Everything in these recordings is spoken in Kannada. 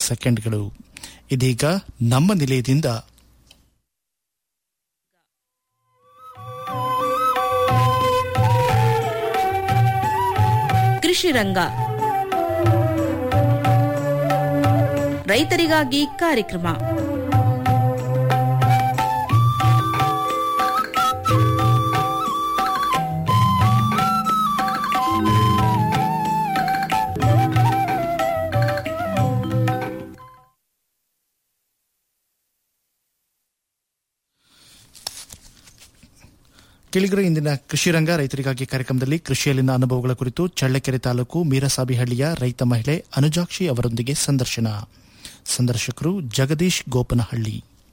ಸೆಕೆಂಡ್ಗಳು ಇದೀಗ ನಮ್ಮ ನಿಲಯದಿಂದ ಕೃಷಿ ರಂಗ ರೈತರಿಗಾಗಿ ಕಾರ್ಯಕ್ರಮ ಕೇಳಿಗರ ಇಂದಿನ ಕೃಷಿ ರಂಗ ರೈತರಿಗಾಗಿ ಕಾರ್ಯಕ್ರಮದಲ್ಲಿ ಕೃಷಿಯಲ್ಲಿನ ಅನುಭವಗಳ ಕುರಿತು ಚಳ್ಳಕೆರೆ ತಾಲೂಕು ಮೀರಸಾಬಿಹಳ್ಳಿಯ ರೈತ ಮಹಿಳೆ ಅನುಜಾಕ್ಷಿ ಅವರೊಂದಿಗೆ ಸಂದರ್ಶನ ಸಂದರ್ಶಕರು ಜಗದೀಶ್ ಗೋಪನಹಳ್ಳಿ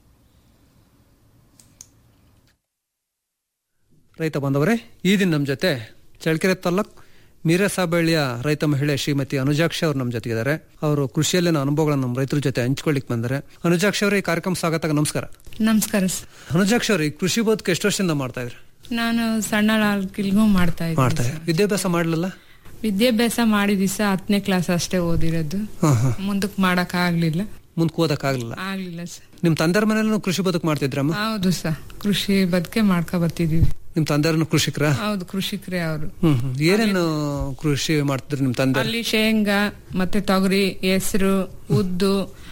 ರೈತ ಬಾಂಧವರೇ ಈ ದಿನ ನಮ್ಮ ಜೊತೆ ಚಳ್ಳಕೆರೆ ತಾಲೂಕ್ ಮೀರಸಾಬಳ್ಳಿಯ ರೈತ ಮಹಿಳೆ ಶ್ರೀಮತಿ ಅನುಜಾಕ್ಷ ಅವರು ನಮ್ಮ ಜೊತೆಗಿದ್ದಾರೆ ಅವರು ಕೃಷಿಯಲ್ಲಿನ ಅನುಭವಗಳನ್ನು ನಮ್ಮ ರೈತರ ಜೊತೆ ಹಂಚ್ಕೊಳ್ಳಿಕ್ ಬಂದರೆ ಅನುಜಾಕ್ಷ ಅವರೇ ಈ ಕಾರ್ಯಕ್ರಮ ಸ್ವಾಗತ ನಮಸ್ಕಾರ ನಮಸ್ಕಾರ ಸರ್ ಅನುಜಾಕ್ಷ ಅವರು ಈ ಕೃಷಿ ಬದುಕು ಎಷ್ಟು ವರ್ಷದಿಂದ ಮಾಡ್ತಾ ಇದ್ರಿ ನಾನು ಸಣ್ಣ ಲಾಲ್ಕಿಲ್ಗೂ ಮಾಡ್ತಾ ಮಾಡ್ತಾ ಇದ್ದೀನಿ ಇದ್ರಿ ವಿದ್ಯಾಭ್ಯಾಸ ಮಾಡಲಿಲ್ಲ ವಿದ್ಯಾಭ್ಯಾಸ ಮಾಡಿದಿ ಸರ್ ಹತ್ತನೇ ಕ್ಲಾಸ್ ಅಷ್ಟೇ ಓದಿರೋದು ಮುಂದಕ್ಕೆ ಮಾಡಕ್ ಆಗ್ಲಿಲ್ಲ ಮುಂದಕ್ಕೆ ಓದಕ್ಕಾಗಲಿಲ್ಲ ಆಗ್ಲಿಲ್ಲ ಸರ್ ನಿಮ್ಮ ತಂದೆಯರ ಮನೇಲಿ ಕೃಷಿ ಬದುಕು ಮಾಡ್ತಿದ್ರಮ್ಮ ಹೌದು ಸರ್ ಕೃಷಿ ಬದುಕೆ ಮಾಡ್ಕೊ ಬರ್ತಿದೀವಿ ನಿಮ್ಮ ತಂದೆಯವ್ರನ್ನ ಕೃಷಿಕರ ಹೌದು ಕೃಷಿಕರೇ ಅವರು ಹ್ಮ್ ಹ್ಮ್. ಏನೇನು ಕೃಷಿ ಮಾಡ್ತಿದ್ರಿ ನಿಮ್ಮ ತಂದೆ ಅಲ್ಲಿ ಶೇಂಗಾ ಮತ್ತೆ ತೊಗರಿ ಹೆಸರು ಉದ್ದು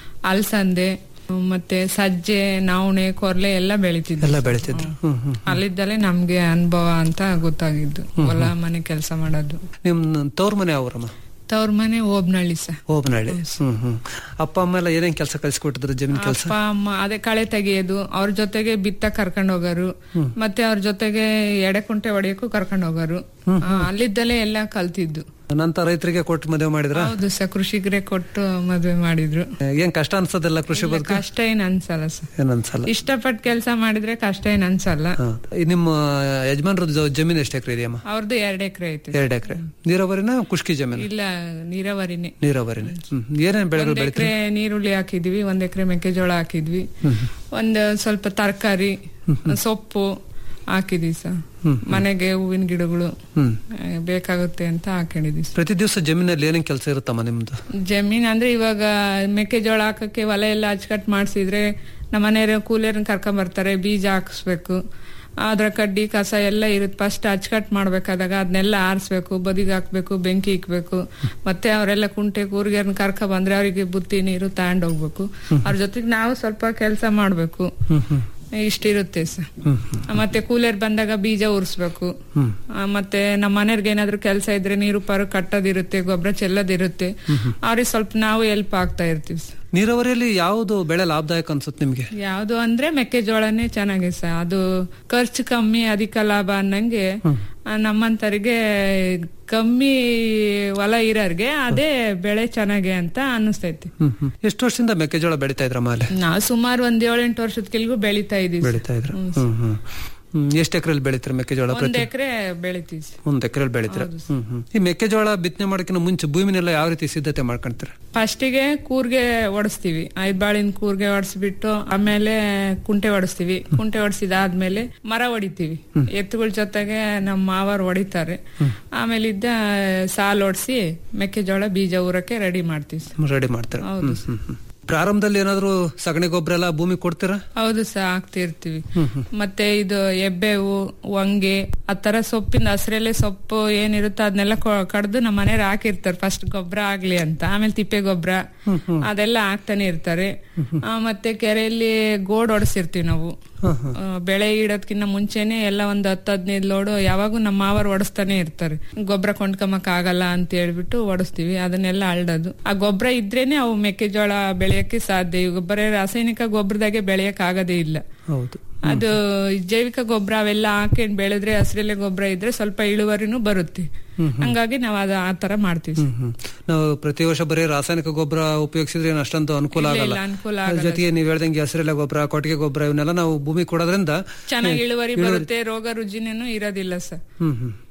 ಅಲಸಂದೆ ಮತ್ತೆ ಸಜ್ಜೆ ನವಣೆ ಕೊರ್ಲೆ ಎಲ್ಲ ಬೆಳಿತಿದ್ವಿ ಎಲ್ಲ ಬೆಳಿತಿದ್ರು ಹ್ಮ್ ಹ್ಮ್ ಅಲ್ಲಿದ್ದಲೇ ನಮ್ಗೆ ಅನುಭವ ಅಂತ ಗೊತ್ತಾಗಿದ್ದು ಹೊಲ ಮನೆ ಕೆಲಸ ಮಾಡೋದು ನಿಮ್ಮ ತವ್ರ ಮನೆ ಅವರಮ್ಮ ತವ್ರ ಮನೆ ಓಬ್ನಳ್ಳಿ ಸರ್ ಹೋಬನಹಳ್ಳಿ ಹ್ಮ್ ಹ್ಮ್ ಅಪ್ಪ ಅಮ್ಮ ಎಲ್ಲ ಏನೇನ್ ಕೆಲಸ ಕಲಿಸ್ಕೊಟ್ಟಿದ್ರು ಜಮೀನ್ ಕೆಲಸ ಅಪ್ಪ ಅಮ್ಮ ಅದೇ ಕಳೆ ತೆಗೆಯೋದು ಅವ್ರ ಜೊತೆಗೆ ಬಿತ್ತ ಕರ್ಕೊಂಡ್ ಹೋಗೋರು ಮತ್ತೆ ಅವ್ರ ಜೊತೆಗೆ ಎಡೆ ಕುಂಟೆ ಹೊಡೆಯಕ್ಕೂ ಕರ್ಕೊಂಡ್ ಹೋಗೋರು ಆ, ಅಲ್ಲಿದ್ದಲೇ ಎಲ್ಲ ಕಲ್ತಿದ್ದು ನಂತರ ರೈತರಿಗೆ ಕೊಟ್ಟು ಮದುವೆ ಮಾಡಿದ್ರ ಹೌದು ಸರ್ ಕೃಷಿಕರೇ ಕೊಟ್ಟು ಮದ್ವೆ ಮಾಡಿದ್ರು ಏನ್ ಕಷ್ಟ ಅನ್ಸೋದಿಲ್ಲ ಕೃಷಿ ಬದುಕು ಕಷ್ಟ ಏನ್ ಅನ್ಸಲ್ಲ ಸರ್ ಏನ್ ಅನ್ಸಲ್ಲ ಇಷ್ಟಪಟ್ಟು ಕೆಲಸ ಮಾಡಿದ್ರೆ ಕಷ್ಟ ಏನ್ ಅನ್ಸಲ್ಲ ಹಾ. ಈ ನಿಮ್ಮ ಯಜಮಾನ್ರದ್ದು ಜಮೀನ್ ಎಷ್ಟು ಎಕರೆ ಇದೆಯಮ್ಮ ಅವ್ರದ್ದು ಎರಡ್ ಎಕರೆ ಐತೆ ಎರಡು ಎಕರೆ ನೀರಾವರಿನ ಖುಷ್ಕಿ ಜಮೀನು ಇಲ್ಲ ನೀರಾವರಿನೇ ನೀರಾವರಿನೇ ಹ್ಮ್ ಏನೇನ್ ಬೆಳೆಗಳು ಒಂದ್ ಬೆಳಿತೀರಿ ಎಕರೆ ನೀರುಳ್ಳಿ ಹಾಕಿದ್ವಿ ಒಂದ್ ಎಕರೆ ಮೆಕ್ಕೆಜೋಳ ಹಾಕಿದ್ವಿ ಒಂದ್ ಸ್ವಲ್ಪ ತರಕಾರಿ ಸೊಪ್ಪು ಹಾಕಿದ್ವಿ ಸರ್ ಮನೆಗೆ ಹೂವಿನ ಗಿಡಗಳು ಹ್ಮ್ ಆ, ಬೇಕಾಗುತ್ತೆ ಅಂತ ಹಾಕೊಂಡಿದ್ವಿ ಸರ್ ಪ್ರತಿ ದಿವಸ ಜಮೀನಲ್ಲಿ ಏನೇನ್ ಕೆಲಸ ಇರುತ್ತಮ್ಮ ನಿಮ್ದು ಜಮೀನ್ ಅಂದ್ರೆ ಇವಾಗ ಮೆಕ್ಕೆಜೋಳ ಹಾಕಕ್ಕೆ ಹೊಲ ಎಲ್ಲ ಅಚ್ಚುಕಟ್ಟು ಮಾಡಿಸಿದ್ರೆ ನಮ್ಮ ಮನೆಯವ್ರ ಕೂಲಿಯರ್ನ ಕರ್ಕೊಂಡ್ ಬರ್ತಾರೆ ಬೀಜ ಹಾಕಿಸ್ಬೇಕು ಅದ್ರ ಕಡ್ಡಿ ಕಸ ಎಲ್ಲ ಇರುತ್ತೆ ಫಸ್ಟ್ ಅಚ್ಚುಕಟ್ಟು ಮಾಡ್ಬೇಕಾದಾಗ ಅದನ್ನೆಲ್ಲ ಆರಿಸ್ಬೇಕು ಬದಿಗೆ ಹಾಕ್ಬೇಕು ಬೆಂಕಿ ಇಕ್ಬೇಕು ಮತ್ತೆ ಅವರೆಲ್ಲ ಕುಂಟೆ ಕೂರ್ಗಿಯರ್ನ ಕರ್ಕ ಬಂದ್ರೆ ಅವರಿಗೆ ಬುತ್ತಿ ನೀರು ತಗೊಂಡ್ ಹೋಗ್ಬೇಕು ಅವ್ರ ಜೊತೆಗೆ ನಾವು ಸ್ವಲ್ಪ ಕೆಲಸ ಮಾಡ್ಬೇಕು ಇಷ್ಟಿರುತ್ತೆ ಸರ್ ಮತ್ತೆ ಕೂಲರ್ ಬಂದಾಗ ಬೀಜ ಉರ್ಸ್ಬೇಕು ಆ, ಮತ್ತೆ ನಮ್ಮ ಮನೆಯವ್ರಿಗೆ ಏನಾದ್ರು ಕೆಲಸ ಇದ್ರೆ ನೀರು ಪಾರು ಕಟ್ಟೋದಿರುತ್ತೆ ಗೊಬ್ಬರ ಚೆಲ್ಲೋದಿರುತ್ತೆ ಅವ್ರಿಗೆ ಸ್ವಲ್ಪ ನಾವು ಹೆಲ್ಪ್ ಆಗ್ತಾ ಇರ್ತೀವಿ ಸರ್ ನೀರಾವರಿಯಲ್ಲಿ ಯಾವ್ದು ಬೆಳೆ ಲಾಭದಾಯಕ ಅನ್ಸುತ್ತೆ ನಿಮ್ಗೆ ಯಾವ್ದು ಅಂದ್ರೆ ಮೆಕ್ಕೆಜೋಳನೇ ಚೆನ್ನಾಗಿ ಸರ್ ಅದು ಖರ್ಚು ಕಮ್ಮಿ ಅಧಿಕ ಲಾಭ ಅನ್ನಂಗೆ ಆ, ನಮ್ಮಂತರಿಗೆ ಕಮ್ಮಿ ಹೊಲ ಇರೋರ್ಗೆ ಅದೇ ಬೆಳೆ ಚೆನ್ನಾಗಿ ಅಂತ ಅನ್ನಿಸ್ತೈತಿ ಹ್ಮ್ ಹ್ಮ್ ಎಷ್ಟು ವರ್ಷದಿಂದ ಮೆಕ್ಕೆಜೋಳ ಬೆಳಿತಾ ಇದ್ರಮ್ಮ ಅಲ್ಲಿ ನಾವು ಸುಮಾರು ಒಂದ್ ಏಳೆಂಟು ವರ್ಷದ ಕೆಲ್ಗೂ ಬೆಳಿತಾ ಇದೀವಿ ಬೆಳಿತಾ ಇದ್ರ ಹ್ಮ್ ಹ್ಮ್ ಹ್ಮ್ ಎಷ್ಟು ಎಕರೆಲಿ ಬೆಳಿತೀರಿ ಮೆಕ್ಕೆಜೋಳ ಒಂದ್ ಪ್ರತಿ ಎಕರೆ ಬೆಳಿತೀವಿ ಸರ್. ಒಂದ್ ಎಕರೆಲಿ ಬೆಳಿತೀರ ಹ್ಮ್ ಹ್ಮ್ ಈ ಮೆಕ್ಕೆಜೋಳ ಬಿತ್ತನೆ ಮಾಡೋಕ್ಕಿಂತ ಮುಂಚೆ ಭೂಮಿನೆಲ್ಲ ಯಾವ ರೀತಿ ಸಿದ್ಧತೆ ಮಾಡ್ಕೊಂತೀರ ಫಸ್ಟಿಗೆ ಕೂರ್ಗೆ ಒಡಿಸ್ತೀವಿ ಐದ್ ಬಾಳಿನ ಕೂರ್ಗೆ ಒಡಿಸ್ಬಿಟ್ಟು ಆಮೇಲೆ ಕುಂಟೆ ಒಡಿಸ್ತೀವಿ ಕುಂಟೆ ಒಡಿಸಿದಾದ್ಮೇಲೆ ಮರ ಹೊಡಿತೀವಿ ಎತ್ತುಗಳ ಜೊತೆಗೆ ನಮ್ಮ ಮಾವರು ಹೊಡಿತಾರೆ ಆಮೇಲೆ ಇದ್ದ ಸಾಲ್ ಹೊಡ್ಸಿ ಮೆಕ್ಕೆಜೋಳ ಬೀಜ ಊರಕ್ಕೆ ರೆಡಿ ಮಾಡ್ತೀವಿ ರೆಡಿ ಮಾಡ್ತೀರ ಹೌದು ಹ್ಮ್ ಹ್ಮ್ ಪ್ರಾರಂಭದಲ್ಲಿ ಏನಾದ್ರು ಸಗಣಿ ಗೊಬ್ಬರ ಎಲ್ಲ ಭೂಮಿ ಕೊಡ್ತೀರಾ ಹೌದು ಸಹ ಹಾಕ್ತಿರ್ತೀವಿ ಮತ್ತೆ ಇದು ಎಬ್ಬೇವು ವಂಗೆ ಆ ತರ ಸೊಪ್ಪಿನ ಹಸ್ರೆಲೆ ಸೊಪ್ಪು ಏನಿರುತ್ತೋ ಅದನ್ನೆಲ್ಲ ಕಡ್ದು ನಮ್ಮ ಮನೆಯವ್ರು ಹಾಕಿರ್ತಾರೆ ಫಸ್ಟ್ ಗೊಬ್ಬರ ಆಗ್ಲಿ ಅಂತ ಆಮೇಲೆ ತಿಪ್ಪೆ ಗೊಬ್ಬರ ಅದೆಲ್ಲ ಹಾಕ್ತಾನೆ ಇರ್ತಾರೆ ಆ, ಮತ್ತೆ ಕೆರೆಯಲ್ಲಿ ಗೋಡ್ ಹೊಡ್ಸಿರ್ತೀವಿ ನಾವು ಆ, ಬೆಳೆ ಇಡೋದ್ಕಿಂತ ಮುಂಚೆನೆ ಎಲ್ಲ ಒಂದ್ ಹತ್ತು ಹದಿನೈದು ಲೋಡು ಯಾವಾಗೂ ನಮ್ಮ ಮಾವರು ಹೊಡಿಸ್ತಾನೆ ಇರ್ತಾರೆ ಗೊಬ್ಬರ ಕೊಂಡ್ಕೊಂಬಕ್ ಆಗಲ್ಲ ಅಂತ ಹೇಳ್ಬಿಟ್ಟು ಹೊಡಿಸ್ತೀವಿ ಅದನ್ನೆಲ್ಲ ಅಳ್ಡೋದು ಆ ಗೊಬ್ಬರ ಇದ್ರೇನೆ ಅವು ಮೆಕ್ಕೆಜೋಳ ಬೆಳೆಯಕ್ಕೆ ಸಾಧ್ಯ ಈಗ ಬರೀ ರಾಸಾಯನಿಕ ಗೊಬ್ಬರದಾಗೆ ಬೆಳೆಯಕ್ ಆಗದೇ ಇಲ್ಲ ಹೌದು ಅದು ಜೈವಿಕ ಗೊಬ್ಬರ ಅವೆಲ್ಲ ಹಾಕೊಂಡ್ ಬೆಳೆದ್ರೆ ಹಸಿರೆಲೆ ಗೊಬ್ಬರ ಇದ್ರೆ ಸ್ವಲ್ಪ ಇಳುವರಿನೂ ಬರುತ್ತೆ ಹಂಗಾಗಿ ನಾವು ಅದು ಆ ತರ ಮಾಡ್ತೀವಿ ಹ್ಮ್ ಹ್ಮ್ ನಾವು ಪ್ರತಿ ವರ್ಷ ಬರೀ ರಾಸಾಯನಿಕ ಗೊಬ್ಬರ ಉಪಯೋಗಿಸಿದ್ರೆ ಏನು ಅಷ್ಟೊಂದು ಅನುಕೂಲ ಇಲ್ಲ, ಆಗಲ್ಲ ಇಲ್ಲ, ಅನುಕೂಲ ಅದ್ರ ಜೊತೆಗೆ ನೀವು ಹೇಳ್ದಂಗೆ ಹಸಿರೆಲೆ ಗೊಬ್ಬರ ಕೊಟ್ಟಿಗೆ ಗೊಬ್ಬರ ಇವನ್ನೆಲ್ಲ ನಾವು ಭೂಮಿ ಕೊಡೋದ್ರಿಂದ ಚೆನ್ನಾಗಿ ಇಳುವರಿ ಬರುತ್ತೆ ರೋಗ ರುಜಿನೇನು ಇರೋದಿಲ್ಲ ಸರ್ ಹ್ಮ್ ಹ್ಮ್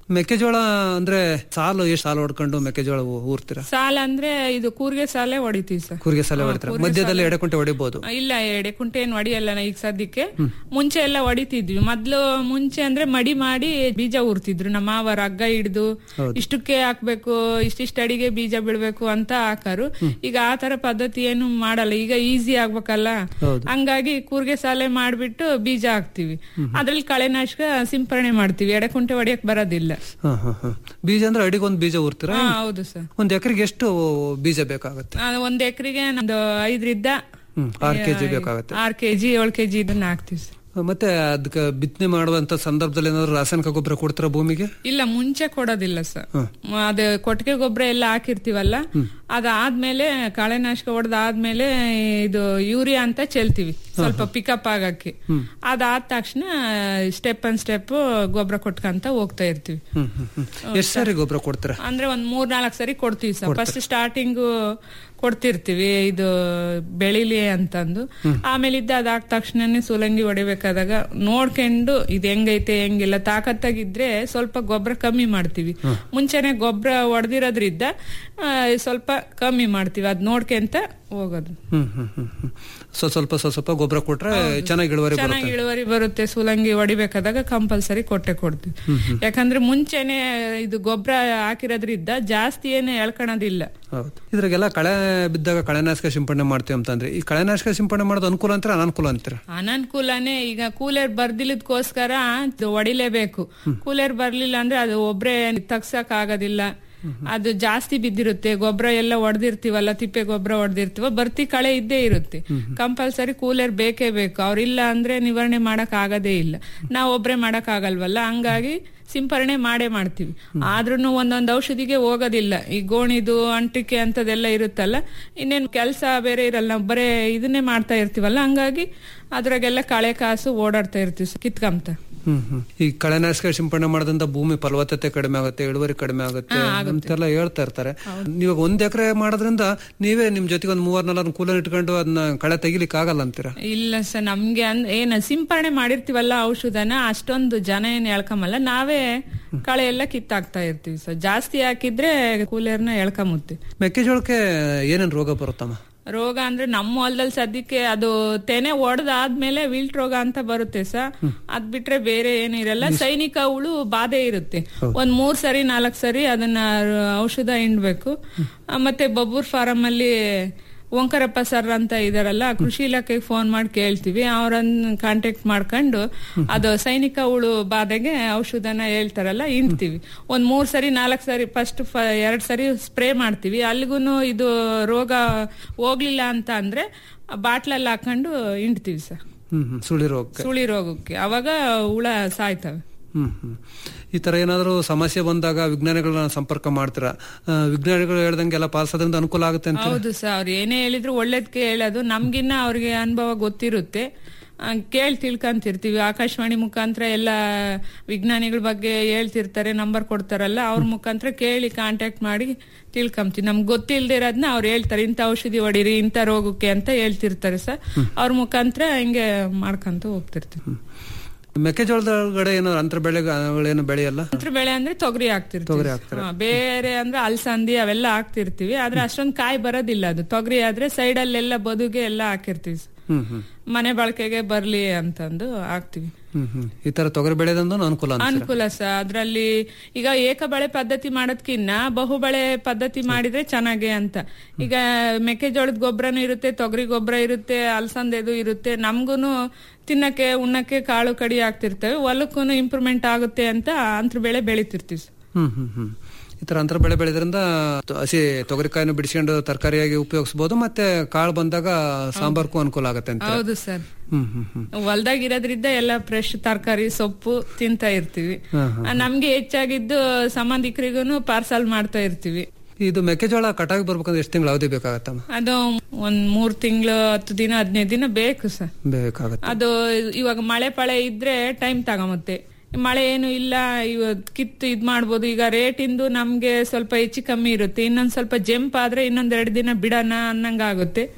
ಮೆಕ್ಕೆಜೋಳ ಅಂದ್ರೆ ಸಾಲು ಎಷ್ಟು ಸಾಲು ಹೊಡ್ಕೊಂಡು ಮೆಕ್ಕೆಜೋಳ ಊ- ಊರ್ತೀರಾ ಸಾಲ ಅಂದ್ರೆ ಇದು ಕೂರ್ಗೆ ಸಾಲೆ ಹೊಡಿತೀವಿ ಸರ್ ಕೂರಿಗೆ ಸಾಲ ಹೊಡಿತೀರಾ ಮಧ್ಯದಲ್ಲಿ ಎಡೆಕುಂಟೆ ಹೊಡಿಬಹುದು ಇಲ್ಲ ಎಡೆಕುಂಟೆ ಏನ್ ಹೊಡಿಯಲ್ಲ ನಾ ಈಗ ಸದ್ಯಕ್ಕೆ ಮುಂಚೆ ಎಲ್ಲ ಹೊಡಿತಿದ್ವಿ ಮೊದ್ಲು ಮುಂಚೆ ಅಂದ್ರೆ ಮಡಿ ಮಾಡಿ ಬೀಜ ಊರ್ತಿದ್ರು ನಮ್ಮ ಮಾವರ ಹಗ್ಗ ಹಿಡ್ದು ಇಷ್ಟಕ್ಕೆ ಹಾಕ್ಬೇಕು ಇಷ್ಟಿಷ್ಟ ಅಡಿಗೆ ಬೀಜ ಬಿಡ್ಬೇಕು ಅಂತ ಹಾಕಾರು ಈಗ ಆ ತರ ಪದ್ಧತಿ ಏನು ಮಾಡಲ್ಲ ಈಗ ಈಸಿ ಆಗ್ಬೇಕಲ್ಲ ಹಂಗಾಗಿ ಕೂರ್ಗೆ ಸಾಲೆ ಮಾಡ್ಬಿಟ್ಟು ಬೀಜ ಹಾಕ್ತಿವಿ ಅದ್ರಲ್ಲಿ ಕಳೆನಾಶಕ ಸಿಂಪರಣೆ ಮಾಡ್ತೀವಿ ಎಡೆಕುಂಟೆ ಹೊಡಿಯಕ್ ಬರೋದಿಲ್ಲ ಹಾ ಹಾ ಹಾ ಬೀಜ ಅಂದ್ರೆ ಅಡಿಗೆ ಒಂದ್ ಬೀಜ ಊರ್ತೀರಾ ಹಾ ಹೌದು ಸರ್ ಒಂದ್ ಎಕರೆಗೆ ಎಷ್ಟು ಬೀಜ ಬೇಕಾಗುತ್ತೆ ಒಂದ್ ಎಕರೆಗೆ ನಮ್ದು ಐದರಿಂದ ಹ್ಮ್ ಆರ್ ಕೆಜಿ ಬೇಕಾಗುತ್ತೆ ಆರ್ ಕೆಜಿ ಏಳು ಕೆಜಿ ಇದನ್ನ ಹಾಕ್ತಿವಿ ಸರ್ ಮತ್ತೆ ಅದಕ್ಕೆ ಬಿತ್ತನೆ ಮಾಡುವಂತ ಸಂದರ್ಭದಲ್ಲಿ ಏನಾದ್ರು ರಾಸಾಯನಿಕ ಗೊಬ್ಬರ ಕೊಡ್ತಾರ ಭೂಮಿಗೆ ಇಲ್ಲ ಮುಂಚೆ ಕೊಡೋದಿಲ್ಲ ಸರ್ ಅದು ಕೊಟ್ಟಿಗೆ ಗೊಬ್ಬರ ಎಲ್ಲ ಹಾಕಿರ್ತೀವಲ್ಲ ಅದಾದ್ಮೇಲೆ ಕಳೆನಾಶಕ ಹೊಡೆದಾದ್ಮೇಲೆ ಇದು ಯೂರಿಯಾ ಅಂತ ಚೆಲ್ತೀವಿ ಸ್ವಲ್ಪ ಪಿಕಪ್ ಆಗಕ್ಕೆ ಅದಾದ ತಕ್ಷಣ ಸ್ಟೆಪ್ ಅಂಡ್ ಸ್ಟೆಪ್ ಗೊಬ್ಬರ ಕೊಟ್ಕಂತ ಹೋಗ್ತಾ ಇರ್ತೀವಿ ಹ್ಮ್ ಹ್ಮ್ ಹ್ಮ್ ಎಷ್ಟ್ ಸಾರಿ ಗೊಬ್ಬರ ಕೊಡ್ತೀರಾ ಅಂದ್ರೆ ಒಂದ್ ಮೂರ್ ನಾಲ್ಕು ಸರಿ ಕೊಡ್ತೀವಿ ಸರ್ ಫಸ್ಟ್ ಸ್ಟಾರ್ಟಿಂಗ್ ಕೊಡ್ತಿರ್ತೀವಿ ಇದು ಬೆಳಿಲಿ ಅಂತಂದು ಆಮೇಲೆ ಇದ್ದ ಅದಾದ ತಕ್ಷಣನೇ ಸುಲಂಗಿ ಹೊಡಿಬೇಕಾದಾಗ ನೋಡ್ಕೊಂಡು ಇದು ಹೆಂಗೈತೆ ಹೆಂಗಿಲ್ಲ ತಾಕತ್ತಾಗಿದ್ರೆ ಸ್ವಲ್ಪ ಗೊಬ್ಬರ ಕಮ್ಮಿ ಮಾಡ್ತೀವಿ ಮುಂಚೆನೆ ಗೊಬ್ಬರ ಹೊಡೆದಿರೋದ್ರಿಂದ ಸ್ವಲ್ಪ ಕಮ್ಮಿ ಮಾಡ್ತೀವಿ ಅದ್ ನೋಡ್ಕೊಂತ ಹೋಗೋದು ಹ್ಮ್ ಹ್ಮ್ ಹ್ಮ್ ಹ್ಮ್ ಸ್ವಲ್ಪ ಸ್ವಲ್ಪ ಸ್ವಲ್ಪ ಸ್ವಲ್ಪ ಗೊಬ್ಬರ ಕೊಟ್ರೆ ಚೆನ್ನಾಗಿ ಇಳುವರಿ ಬರುತ್ತೆ ಚೆನ್ನಾಗಿ ಇಳುವರಿ ಬರುತ್ತೆ ಸುಲಂಗಿ ಹೊಡಿಬೇಕಾದಾಗ ಕಂಪಲ್ಸರಿ ಕೊಟ್ಟೆ ಕೊಡ್ತೀವಿ ಯಾಕಂದ್ರೆ ಮುಂಚೆನೆ ಇದು ಗೊಬ್ಬರ ಹಾಕಿರೋದ್ರಿಂದ ಜಾಸ್ತಿ ಏನು ಎಳ್ಕೊಳೋದಿಲ್ಲ ಹೌದು ಇದ್ರಾಗೆಲ್ಲ ಕಳೆ ಬಿದ್ದಾಗ ಕಳೆನಾಶಕ ಸಿಂಪಡಣೆ ಮಾಡ್ತೀವಿ ಅಂತಂದ್ರೆ ಈ ಕಳೆನಾಶಕ ಸಿಂಪಡಣೆ ಮಾಡೋದು ಅನುಕೂಲ ಅಂತೀರಾ ಅನಾನುಕೂಲ ಅಂತೀರಾ ಅನನುಕೂಲನೇ ಈಗ ಕೂಲರ್ ಬರ್ದಿಲ್ಲದಕ್ಕೋಸ್ಕರ ಅದು ಹೊಡಿಲೇಬೇಕು ಕೂಲರ್ ಬರ್ಲಿಲ್ಲ ಅಂದ್ರೆ ಅದು ಒಬ್ರೇ ತಗ್ಸಕ್ ಆಗೋದಿಲ್ಲ ಅದು ಜಾಸ್ತಿ ಬಿದ್ದಿರುತ್ತೆ ಗೊಬ್ಬರ ಎಲ್ಲ ಹೊಡೆದಿರ್ತೀವಲ್ಲ ತಿಪ್ಪೆ ಗೊಬ್ಬರ ಹೊಡೆದಿರ್ತೀವ ಬರ್ತಿ ಕಳೆ ಇದ್ದೇ ಇರುತ್ತೆ ಕಂಪಲ್ಸರಿ ಕೂಲರ್ ಬೇಕೇ ಬೇಕು ಅವ್ರಿಲ್ಲ ಅಂದ್ರೆ ನಿವಾರಣೆ ಮಾಡಕ್ ಆಗದೇ ಇಲ್ಲ ನಾವ್ ಒಬ್ರೇ ಮಾಡಕ್ ಆಗಲ್ವಲ್ಲ ಹಂಗಾಗಿ ಸಿಂಪರಣೆ ಮಾಡೇ ಮಾಡ್ತೀವಿ ಆದ್ರೂ ಒಂದೊಂದು ಔಷಧಿಗೆ ಹೋಗೋದಿಲ್ಲ ಈ ಗೋಣಿದು ಅಂಟಿಕೆ ಅಂತದೆಲ್ಲ ಇರುತ್ತಲ್ಲ ಇನ್ನೇನು ಕೆಲಸ ಬೇರೆ ಇರಲ್ಲ ಬರೇ ಇದನ್ನೇ ಮಾಡ್ತಾ ಇರ್ತೀವಲ್ಲ ಹಂಗಾಗಿ ಅದ್ರಾಗೆಲ್ಲ ಕಳೆ ಕಾಸು ಓಡಾಡ್ತಾ ಇರ್ತೀವಿ ಕಿತ್ಕಂತ ಹ್ಮ್ ಹ್ಮ್ ಈ ಕಳೆನಾಶಕ ಸಿಂಪಡಣೆ ಮಾಡೋದ್ರಿಂದ ಭೂಮಿ ಫಲವತ್ತತೆ ಕಡಿಮೆ ಆಗುತ್ತೆ ಇಳುವರಿ ಕಡಿಮೆ ಆಗುತ್ತೆ ಅಂತೆಲ್ಲ ಹೇಳ್ತಾ ಇರ್ತಾರೆ ನೀವಾಗ ಒಂದ್ ಎಕರೆ ಮಾಡೋದ್ರಿಂದ ನೀವೇ ನಿಮ್ ಜೊತೆಗೆ ಒಂದ್ ಮೂವರ್ ನಾಲ್ಕು ಕೂಲರ್ ಇಟ್ಕೊಂಡು ಅದನ್ನ ಕಳೆ ತೆಗಿಲಿಕ್ಕೆ ಆಗಲ್ಲ ಅಂತೀರಾ ಇಲ್ಲ ಸರ್ ನಮ್ಗೆ ಅಂದ್ ಏನ ಸಿಂಪರಣೆ ಮಾಡಿರ್ತೀವಲ್ಲ ಔಷಧನ ಅಷ್ಟೊಂದು ಜನ ಏನ್ ಎಳ್ಕಮಲ್ಲ ನಾವೇ ಕಳೆ ಎಲ್ಲ ಕಿತ್ತಾಕ್ತಾ ಇರ್ತೀವಿ ಸರ್ ಜಾಸ್ತಿ ಹಾಕಿದ್ರೆ ಕೂಲರ್ನ ಎಳ್ಕೊಂಬುತ್ತೆ ಮೆಕ್ಕೆಜೋಳಕ್ಕೆ ಏನೇನ್ ರೋಗ ಬರುತ್ತಮ್ಮ ರೋಗ ಅಂದ್ರೆ ನಮ್ಮ ಹೊಲದಲ್ಲಿ ಸದ್ಯಕ್ಕೆ ಅದು ತೆನೆ ಒಡೆದಾದ್ಮೇಲೆ ವಿಲ್ಟ್ ರೋಗ ಅಂತ ಬರುತ್ತೆ ಸರ್ ಅದ್ ಬಿಟ್ರೆ ಬೇರೆ ಏನು ಇರಲ್ಲ ಸೈನಿಕ ಹುಳು ಬಾಧೆ ಇರುತ್ತೆ ಒಂದ್ ಮೂರ್ ಸರಿ ನಾಲ್ಕ್ ಸರಿ ಅದನ್ನ ಔಷಧ ಹಿಂಡ್ಬೇಕು ಆ, ಮತ್ತೆ ಬಬ್ಬೂರ್ ಫಾರಂ ಅಲ್ಲಿ ಓಂಕಾರಪ್ಪ ಸರ್ ಅಂತ ಇದಾರಲ್ಲ ಕೃಷಿ ಇಲಾಖೆಗೆ ಫೋನ್ ಮಾಡಿ ಕೇಳ್ತೀವಿ ಅವರನ್ನ ಕಾಂಟ್ಯಾಕ್ಟ್ ಮಾಡ್ಕೊಂಡು ಅದು ಸೈನಿಕ ಹುಳು ಬಾಧೆಗೆ ಔಷಧನ ಹೇಳ್ತಾರಲ್ಲ ಹಿಂಡ್ತೀವಿ ಒಂದ್ ಮೂರ್ ಸರಿ ನಾಲ್ಕ್ ಸರಿ ಫಸ್ಟ್ ಎರಡ್ ಸರಿ ಸ್ಪ್ರೇ ಮಾಡ್ತೀವಿ ಅಲ್ಲಿಗೂ ಇದು ರೋಗ ಹೋಗ್ಲಿಲ್ಲ ಅಂತ ಅಂದ್ರೆ ಬಾಟ್ಲಲ್ಲಿ ಹಾಕೊಂಡು ಹಿಂಡ್ತೀವಿ ಸರ್ ಹ್ಮ್ ಹ್ಮ್ ಸುಳಿ ರೋಗಕ್ಕೆ ಸುಳಿ ರೋಗಕ್ಕೆ ಅವಾಗ ಹುಳ ಸಾಯ್ತವೆ ಹ್ಮ್ ಹ್ಮ್ ಈ ತರ ಏನಾದ್ರು ಸಮಸ್ಯೆ ಬಂದಾಗ ವಿಜ್ಞಾನಿಗಳನ್ನ ಸಂಪರ್ಕ ಮಾಡ್ತೀರಾ ಆ, ವಿಜ್ಞಾನಿಗಳು ಹೇಳ್ದಂಗೆ ಎಲ್ಲ ಪಾಲಿಸೋದ್ರಿಂದ ಅನುಕೂಲ ಆಗುತ್ತೆ ಅಂತ ಹೌದು ಸರ್ ಅವ್ರು ಏನೇ ಹೇಳಿದ್ರು ಒಳ್ಳೇದಕ್ಕೆ ಹೇಳೋದು ನಮ್ಗಿನ್ನ ಅವ್ರಿಗೆ ಅನುಭವ ಗೊತ್ತಿರುತ್ತೆ ಆ, ಕೇಳ್ ತಿಳ್ಕೊಂತಿರ್ತೀವಿ ಆಕಾಶವಾಣಿ ಮುಖಾಂತರ ಎಲ್ಲ ವಿಜ್ಞಾನಿಗಳ ಬಗ್ಗೆ ಹೇಳ್ತಿರ್ತಾರೆ ನಂಬರ್ ಕೊಡ್ತಾರಲ್ಲ ಅವ್ರ ಮುಖಾಂತರ ಕೇಳಿ ಕಾಂಟ್ಯಾಕ್ಟ್ ಮಾಡಿ ತಿಳ್ಕೊಂತೀವಿ ನಮ್ಗೆ ಗೊತ್ತಿಲ್ದೇ ಇರೋದನ್ನ ಅವ್ರು ಹೇಳ್ತಾರೆ ಇಂಥ ಔಷಧಿ ಹೊಡೀರಿ ಇಂಥ ರೋಗಕ್ಕೆ ಅಂತ ಹೇಳ್ತಿರ್ತಾರೆ ಸರ್ ಅವ್ರ ಮುಖಾಂತರ ಹಿಂಗೆ ಮಾಡ್ಕೊಂತ ಹೋಗ್ತಿರ್ತೀವಿ ಮೆಕ್ಕೆಜೋಳದೊಳಗಡೆ ಏನೋ ಅಂತರ ಬೆಳೆಗಳೇನು ಬೆಳೆಯಲ್ಲ ಅಂತರ ಬೆಳೆ ಅಂದ್ರೆ ತೊಗರಿ ಹಾಕ್ತಿರ್ತೀವಿ ಹಾ, ಬೇರೆ ಅಂದ್ರೆ ಅಲ್ಸಂದಿ ಅವೆಲ್ಲ ಹಾಕ್ತಿರ್ತೀವಿ ಆದ್ರೆ ಅಷ್ಟೊಂದು ಕಾಯಿ ಬರೋದಿಲ್ಲ ಅದು ತೊಗರಿ ಆದ್ರೆ ಸೈಡ್ ಅಲ್ಲೆಲ್ಲ ಬದುಗೆ ಎಲ್ಲ ಹಾಕಿರ್ತೀವಿ ಹ್ಮ್ ಹ್ಮ್ ಮನೆ ಬಳಕೆಗೆ ಬರ್ಲಿ ಅಂತಂದು ಹಾಕ್ತಿವಿ ಹ್ಮ್ ಹ್ಮ್ ಈ ತರ ತೊಗರಿ ಬೆಳೆದಂದು ಅನುಕೂಲ ಅಂತ ಅನುಕೂಲ ಸರ್ ಅದ್ರಲ್ಲಿ ಈಗ ಏಕ ಬೆಳೆ ಪದ್ಧತಿ ಮಾಡೋದ್ಕಿನ್ನ ಬಹುಬೆಳೆ ಪದ್ಧತಿ ಮಾಡಿದ್ರೆ ಚೆನ್ನಾಗೆ ಅಂತ ಈಗ ಮೆಕ್ಕೆಜೋಳದ ಗೊಬ್ಬರನು ಇರುತ್ತೆ ತೊಗರಿ ಗೊಬ್ಬರ ಇರುತ್ತೆ ಅಲಸಂದೆದು ಇರುತ್ತೆ ನಮ್ಗೂನು ತಿನ್ನಕ್ಕೆ ಉಣ್ಣಕ್ಕೆ ಕಾಳು ಕಡಿ ಆಗ್ತಿರ್ತವೆ ಹೊಲಕ್ಕೂ ಇಂಪ್ರೂವ್ಮೆಂಟ್ ಆಗುತ್ತೆ ಅಂತ ಅಂತರ ಬೆಳೆ ಬೆಳಿತಿರ್ತೀವಿ ಸರ್. ಹ್ಮ್ ಹ್ಮ್ ಹ್ಮ್ ಈ ತರ ಅಂತರ ಬೆಳೆ ಬೆಳೆದ್ರಿಂದ ತ- ಹಸಿ ತೊಗರಿಕಾಯನ್ನು ಬಿಡಿಸ್ಕೊಂಡು ತರಕಾರಿಯಾಗಿ ಉಪಯೋಗಿಸಬಹುದು ಮತ್ತೆ ಕಾಳು ಬಂದಾಗ ಸಾಂಬಾರ್ಗೂ ಅನುಕೂಲ ಆಗುತ್ತೆ ಅಂತ ಹೌದು ಸರ್ ಹ್ಮ್ ಹ್ಮ್ ಹ್ಮ್ ಹೊಲ್ದಾಗ ಇರೋದ್ರಿಂದ ಎಲ್ಲ ಫ್ರೆಶ್ ತರಕಾರಿ ಸೊಪ್ಪು ತಿಂತಾ ಇರ್ತೀವಿ ಆ, ನಮ್ಗೆ ಹೆಚ್ಚಾಗಿದ್ದು ಸಂಬಂಧಿಕರಿಗೂ ಪಾರ್ಸಲ್ ಮಾಡ್ತಾ ಇರ್ತೀವಿ ಇದು ಮೆಕ್ಕೆಜೋಳ ಕಟಾವಿ ಬರ್ಬೇಕಂದ್ರೆ ಎಷ್ಟು ತಿಂಗಳು ಅವಧಿ ಬೇಕಾಗತ್ತಮ್ಮ ಅದು ಒಂದ್ ಮೂರ್ ತಿಂಗಳು ಹತ್ತು ದಿನ ಹದಿನೈದು ದಿನ ಬೇಕು ಸರ್ ಬೇಕಾಗತ್ತೆ ಅದು ಇವಾಗ ಮಳೆ ಪಳೆ ಇದ್ರೆ ಟೈಮ್ ತಗೊಂಬತ್ತೆ ಮಳೆ ಏನು ಇಲ್ಲ ಇವತ್ ಕಿತ್ತು ಇದ್ ಮಾಡ್ಬೋದು ಈಗ ರೇಟ್ ಇಂದು ನಮ್ಗೆ ಸ್ವಲ್ಪ ಹೆಚ್ಚು ಕಮ್ಮಿ ಇರುತ್ತೆ ಇನ್ನೊಂದ್ ಸ್ವಲ್ಪ ಜಂಪ್ ಆದ್ರೆ ಇನ್ನೊಂದ್ ಎರಡು ದಿನ ಬಿಡೋಣ ಅನ್ನಂಗ ಆಗುತ್ತೆ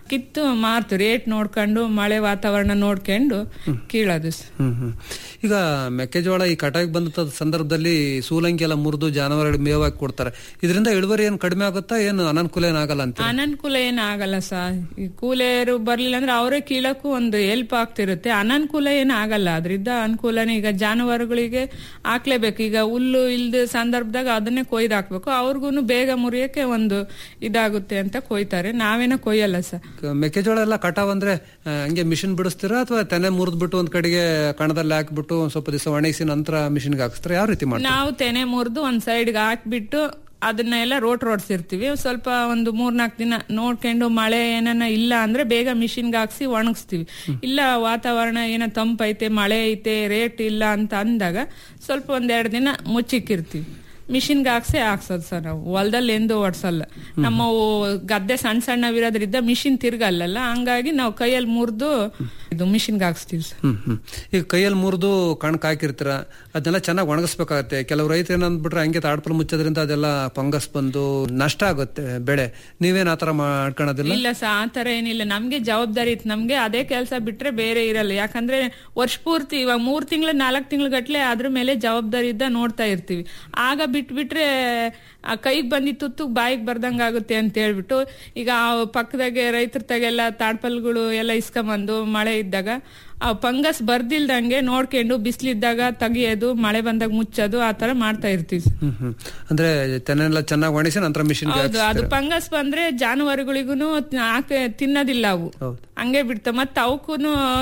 ಕಿತ್ತು ಮಾರ್ತು ರೇಟ್ ನೋಡ್ಕೊಂಡು ಮಳೆ ವಾತಾವರಣ ನೋಡ್ಕೊಂಡು ಕೀಳೋದು ಸರ್. ಹ್ಮ್ ಹ್ಮ್ ಈಗ ಮೆಕ್ಕೆಜೋಳ ಈ ಕಟಾವಿಗೆ ಬಂದ ಸಂದರ್ಭದಲ್ಲಿ ಸೂಲಂಗಿ ಎಲ್ಲ ಮುರಿದು ಜಾನುವಾರುಗಳಿಗೆ ಮೇವಾಗಿ ಕೊಡ್ತಾರೆ ಇದರಿಂದ ಇಳುವರಿ ಏನ್ ಕಡಿಮೆ ಆಗುತ್ತಾ ಏನು ಅನಾನುಕೂಲ ಏನಾಗಲ್ಲ ಅಂತ ಅನನುಕೂಲ ಏನ್ ಆಗಲ್ಲ ಸರ್ ಈ ಕೂಲಿಯರು ಬರ್ಲಿಲ್ಲ ಅಂದ್ರೆ ಅವರೇ ಕೀಳಕ್ಕೂ ಒಂದು ಹೆಲ್ಪ್ ಆಗ್ತಿರುತ್ತೆ ಅನನುಕೂಲ ಏನ್ ಆಗಲ್ಲ ಅದ್ರಿಂದ ಅನುಕೂಲನೇ ಈಗ ಜಾನುವಾರುಗಳಿಗೆ ಹಾಕ್ಲೇಬೇಕು ಈಗ ಹುಲ್ಲು ಇಲ್ದ ಸಂದರ್ಭದಾಗ ಅದನ್ನೇ ಕೊಯ್ದು ಹಾಕ್ಬೇಕು ಅವ್ರಿಗೂ ಬೇಗ ಮುರಿಯಕ್ಕೆ ಒಂದು ಇದಾಗುತ್ತೆ ಅಂತ ಕೊಯ್ತಾರೆ ನಾವೇನೋ ಕೊಯ್ಯಲ್ಲ ಸರ್ ಮೆಕ್ಕೆಜೋಳ ಎಲ್ಲ ಕಟಾವ್ ಅಂದ್ರೆ ಆ, ಹಂಗೆ ಮಿಷಿನ್ ಬಿಡಿಸ್ತೀರಾ ಅಥವಾ ತೆನೆ ಮುರಿದ್ಬಿಟ್ಟು ಒಂದ್ ಕಡೆಗೆ ಕಣದಲ್ಲಿ ಹಾಕ್ಬಿಟ್ಟು ಒಂದ್ ಸ್ವಲ್ಪ ದಿವಸ ಒಣಗಿಸಿ ನಂತರ ಮಿಷಿನ್ಗೆ ಹಾಕಿಸ್ತಾರೆ ಯಾವ ರೀತಿ ಮಾಡ್ತಾರೆ ನಾವು ತೆನೆ ಮುರಿದು ಒಂದ್ ಸೈಡ್ಗೆ ಹಾಕ್ಬಿಟ್ಟು ಅದನ್ನೆಲ್ಲ ರೋಟ್ ರೋಡ್ಸಿರ್ತೀವಿ ಸ್ವಲ್ಪ ಒಂದು ಮೂರ್ನಾಲ್ಕು ದಿನ ನೋಡ್ಕೊಂಡು ಮಳೆ ಏನನ್ನ ಇಲ್ಲ ಅಂದ್ರೆ ಬೇಗ ಮಿಷಿನ್ಗೆ ಹಾಕ್ಸಿ ಒಣಗಿಸ್ತೀವಿ ಇಲ್ಲ ವಾತಾವರಣ ಏನೋ ತಂಪೈತೆ ಮಳೆ ಐತೆ ರೇಟ್ ಇಲ್ಲ ಅಂತ ಅಂದಾಗ ಸ್ವಲ್ಪ ಒಂದೆರಡು ದಿನ ಮುಚ್ಚಿಕ್ಕಿರ್ತೀವಿ ಮಿಷಿನ್ಗೆ ಹಾಕ್ಸೇ ಹಾಕ್ಸೋದು ಸರ್ ನಾವು ಹೊಲದಲ್ಲಿ ಎಂದು ಓಡಿಸಲ್ಲ ನಮ್ಮ ಗದ್ದೆ ಸಣ್ಣ ಸಣ್ಣವಿರೋದ್ರಿಂದ ಮಿಷಿನ್ ತಿರ್ಗಲ್ಲಲ್ಲ ಹಂಗಾಗಿ ನಾವು ಕೈಯಲ್ಲಿ ಮುರಿದು ಇದು ಮಿಷಿನ್ಗೆ ಹಾಕ್ಸ್ತೀವಿ ಸರ್ ಹ್ಮ್ ಹ್ಮ್ ಈಗ ಕೈಯಲ್ಲಿ ಮುರಿದು ಕಣಕ್ ಹಾಕಿರ್ತೀರ ಅದನ್ನೆಲ್ಲ ಚೆನ್ನಾಗಿ ಒಣಗಿಸ್ಬೇಕಾಗತ್ತೆ ಕೆಲವು ರೈತರು ಏನಂದ್ಬಿಟ್ರೆ ಹಂಗೆ ತಾಡ್ಪಲ್ ಮುಚ್ಚೋದ್ರಿಂದ ಅದೆಲ್ಲ ಫಂಗಸ್ ಬಂದು ನಷ್ಟ ಆಗುತ್ತೆ ಬೆಳೆ ನೀವೇನ್ ಆತರ ಮಾಡ್ಕೊಳೋದಿಲ್ಲ ಇಲ್ಲ ಸರ್ ಆ ತರ ಏನಿಲ್ಲ ನಮ್ಗೆ ಜವಾಬ್ದಾರಿ ಇತ್ತು ನಮ್ಗೆ ಅದೇ ಕೆಲಸ ಬಿಟ್ರೆ ಬೇರೆ ಇರಲ್ಲ ಯಾಕಂದ್ರೆ ವರ್ಷ ಪೂರ್ತಿ ಇವಾಗ ಮೂರ್ ತಿಂಗಳು ನಾಲ್ಕು ತಿಂಗಳು ಗಟ್ಲೆ ಅದ್ರ ಮೇಲೆ ಜವಾಬ್ದಾರಿ ಇದ್ದ ನೋಡ್ತಾ ಇರ್ತೀವಿ ಆಗ ಬಿಟ್ಬಿಟ್ರೆ ಆ ಕೈಗೆ ಬಂದಿದ್ದು ತುತ್ತು ಬಾಯಿಗೆ ಬರ್ದಂಗ ಆಗುತ್ತೆ ಅಂತ ಹೇಳ್ಬಿಟ್ಟು ಈಗ ಆ ಪಕ್ಕದಾಗೆ ರೈತರ ತಗೆಲ್ಲ ತಾಡ್ಪಲ್ಗಳು ಎಲ್ಲ ಇಸ್ಕೊಂಬಂದು ಮಳೆ ಇದ್ದಾಗ ಆ ಫಂಗಸ್ ಬರ್ದಿಲ್ದಂಗೆ ನೋಡ್ಕೊಂಡು ಬಿಸಿಲಿದ್ದಾಗ ತೆಗಿಯೋದು ಮಳೆ ಬಂದಾಗ ಮುಚ್ಚೋದು ಆ ತರ ಮಾಡ್ತಾ ಇರ್ತೀವಿ ಸರ್. ಹ್ಮ್ ಹ್ಮ್ ಅಂದ್ರೆ ತೆನೆಲ್ಲ ಚೆನ್ನಾಗಿ ಒಣಗಿಸಿ ನಂತರ ಮಿಷಿನ್ಗೆ ಹೌದು ಅದು ಫಂಗಸ್ ಬಂದ್ರೆ ಜಾನುವಾರುಗಳಿಗೂ ಹಾಕಿ ತಿನ್ನೋದಿಲ್ಲ ಅವು ಹೌದು. ಹಂಗೆ ಬಿಡ್ತಾವ ಮತ್ತೆ ಅವಕ್ಕೂ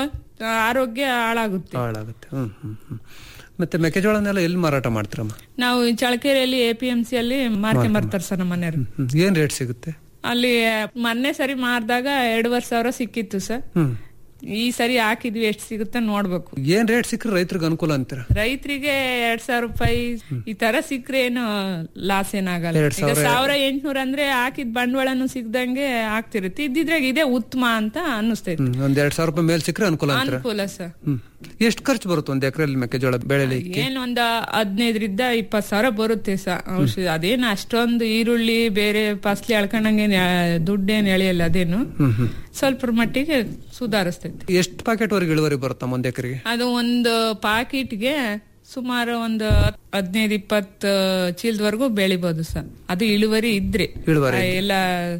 ಆರೋಗ್ಯ ಹಾಳಾಗುತ್ತೆ ಹಾಳಾಗುತ್ತೆ ಹ್ಮ್ ಹ್ಮ್ ಹ್ಮ್ ಮತ್ತೆ ಮೆಕ್ಕೆಜೋಳನೆಲ್ಲ ಎಲ್ಲಿ ಮಾರಾಟ ಮಾಡ್ತೀರಮ್ಮ ನಾವು ಈ ಚಳಕೆರೆಯಲ್ಲಿ ಎ ಪಿ ಎಂ ಸಿ ಅಲ್ಲಿ ಮಾರ್ಕೊಂಡ್ ಬರ್ತಾರೆ ಸರ್ ನಮ್ಮ ಮನೆಯವರು ಹ್ಮ್ ಏನ್ ರೇಟ್ ಸಿಗುತ್ತೆ ಅಲ್ಲಿ ಮೊನ್ನೆ ಸರಿ ಮಾರಿದಾಗ ಎರಡೂವರೆ ಸಾವಿರ ಸಿಕ್ಕಿತ್ತು ಸರ್ ಹ್ಮ್ ಈ ಸರಿ ಹಾಕಿದ್ವಿ ಎಷ್ಟು ಸಿಗುತ್ತೆ ನೋಡ್ಬೇಕು ಏನ್ ರೇಟ್ ಸಿಕ್ಕರೆ ರೈತರಿಗೆ ಅನುಕೂಲ ಅಂತೀರ ರೈತರಿಗೆ ಎರಡ್ ಸಾವಿರ ರೂಪಾಯಿ ಈ ತರ ಸಿಕ್ರೆ ಏನು ಲಾಸ್ ಏನಾಗಲ್ಲ ಎರಡ್ ಈಗ ಸಾವಿರ ಎಂಟ್ನೂರ ಅಂದ್ರೆ ಹಾಕಿದ್ ಬಂಡವಾಳನು ಸಿಗ್ದಂಗೆ ಆಗ್ತಿರುತ್ತೆ ಇದ್ದಿದ್ರಾಗ ಇದೇ ಉತ್ತಮ ಅಂತ ಅನ್ನಿಸ್ತೈತಿ ಹ್ಮ್ ಒಂದ್ ಎರಡ್ ಸಾವಿರ ರೂಪಾಯಿ ಮೇಲೆ ಸಿಕ್ಕರೆ ಅನುಕೂಲ ಅಂತೀರ ಅನುಕೂಲ ಸರ್ ಹ್ಮ್ ಎಷ್ಟು ಖರ್ಚು ಬರುತ್ತೆ ಒಂದ್ ಎಕರೆಯಲ್ಲಿ ಮೆಕ್ಕೆಜೋಳ ಬೆಳೆಲಿ ಏನ್ ಒಂದ್ ಹದಿನೈದರಿಂದ ಇಪ್ಪತ್ ಸಾವಿರ ಬರುತ್ತೆ ಸ ಔಷಧಿ ಅದೇನು ಅಷ್ಟೊಂದು ಈರುಳ್ಳಿ ಬೇರೆ ಫಸ್ಲಿ ಅಳ್ಕೊಂಡಂಗೆ ದುಡ್ಡೇನ್ ಎಳೆಯಲ್ಲ ಅದೇನು ಹ್ಮ್ ಹ್ಮ್ ಸ್ವಲ್ಪ ಮಟ್ಟಿಗೆ ಸುಧಾರಿಸ್ತೈತಿ ಎಷ್ಟು ಪ್ಯಾಕೆಟ್ ವರೆಗೆ ಇಳುವರಿ ಬರುತ್ತಮ್ಮ ಒಂದ್ ಎಕರೆಗೆ ಅದು ಒಂದು ಪಾಕಿಟ್ಗೆ ಸುಮಾರು ಒಂದು ಹದಿನೈದು ಇಪ್ಪತ್ತು ಚೀಲದವರೆಗೂ ಬೆಳಿಬೋದು ಸರ್ ಅದು ಇಳುವರಿ ಇದ್ರೆ ಇಳುವರಿ ಆ ಎಲ್ಲ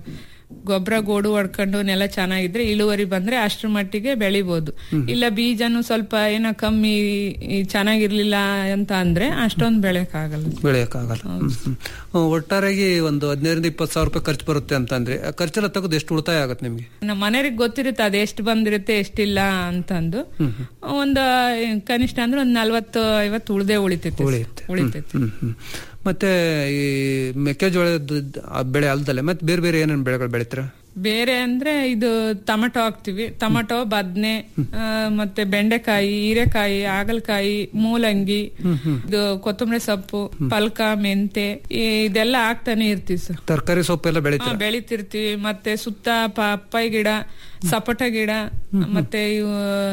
ಗೊಬ್ಬರ ಗೋಡು ಹೊಡ್ಕೊಂಡು ನೆಲ ಚೆನ್ನಾಗಿದ್ರೆ ಇಳುವರಿ ಬಂದ್ರೆ ಅಷ್ಟ್ರ ಮಟ್ಟಿಗೆ ಬೆಳಿಬೋದು ಇಲ್ಲ ಬೀಜನು ಸ್ವಲ್ಪ ಏನೋ ಕಮ್ಮಿ ಈ ಚೆನ್ನಾಗಿರ್ಲಿಲ್ಲ ಅಂತ ಅಂದ್ರೆ ಅಷ್ಟೊಂದು ಬೆಳೆಯಕ್ಕಾಗಲ್ಲ ಬೆಳೆಯಕ್ಕಾಗಲ್ಲ ಹ್ಮ್, ಹ್ಮ್. ಹ್ಮ್, ಒಟ್ಟಾರೆಯಾಗಿ ಒಂದು ಹದಿನೈದರಿಂದ ಇಪ್ಪತ್ತು ಸಾವಿರ ರೂಪಾಯಿ ಖರ್ಚು ಬರುತ್ತೆ ಅಂತ ಅಂದ್ರೆ ಆ ಖರ್ಚೆಲ್ಲ ತೆಗೆದು ಎಷ್ಟು ಉಳಿತಾಯ ಆಗುತ್ತೆ ನಿಮ್ಗೆ ನಮ್ಮ ಮನೆಯವ್ರಿಗೆ ಗೊತ್ತಿರುತ್ತೆ ಅದು ಎಷ್ಟು ಬಂದಿರುತ್ತೆ ಎಷ್ಟಿಲ್ಲ ಅಂತಂದು ಒಂದು ಕನಿಷ್ಠ ಅಂದ್ರೆ ಒಂದ್ ನಲ್ವತ್ತು ಐವತ್ತು ಉಳ್ದೇ ಉಳಿತೈತೆ ಉಳಿಯುತ್ತೆ. ಉಳಿತೈತೆ ಹ್ಮ್ ಹ್ಮ್ ಮತ್ತೆ ಈ ಮೆಕ್ಕೆಜೋಳದ ಆ ಬೆಳೆ ಅಲ್ದಲೆ ಮತ್ತೆ ಬೇರೆ ಬೇರೆ ಏನೇನು ಬೆಳೆಗಳು ಬೆಳಿತೀರಾ ಬೇರೆ ಅಂದ್ರೆ ಇದು ಟೊಮೆಟೊ ಹಾಕ್ತಿವಿ ಟೊಮೆಟೊ ಬದ್ನೆ ಆ, ಮತ್ತೆ ಬೆಂಡೆಕಾಯಿ ಹೀರೆಕಾಯಿ ಹಾಗಲಕಾಯಿ ಮೂಲಂಗಿ ಇದು ಕೊತ್ತಂಬರಿ ಸೊಪ್ಪು ಪಲ್ಕ ಮೆಂತೆ ಈ- ಇದೆಲ್ಲ ಹಾಕ್ತಾನೆ ಇರ್ತೀವಿ ಸರ್ ತರಕಾರಿ ಸೊಪ್ಪು ಎಲ್ಲ ಬೆಳಿತೀರಾ ಬೆಳಿತಿರ್ತೀವಿ ಮತ್ತೆ ಸುತ್ತ ಪಪ್ಪಾಯಿ ಗಿಡ ಸಪೋಟ ಗಿಡ ಮತ್ತೆ ಇವು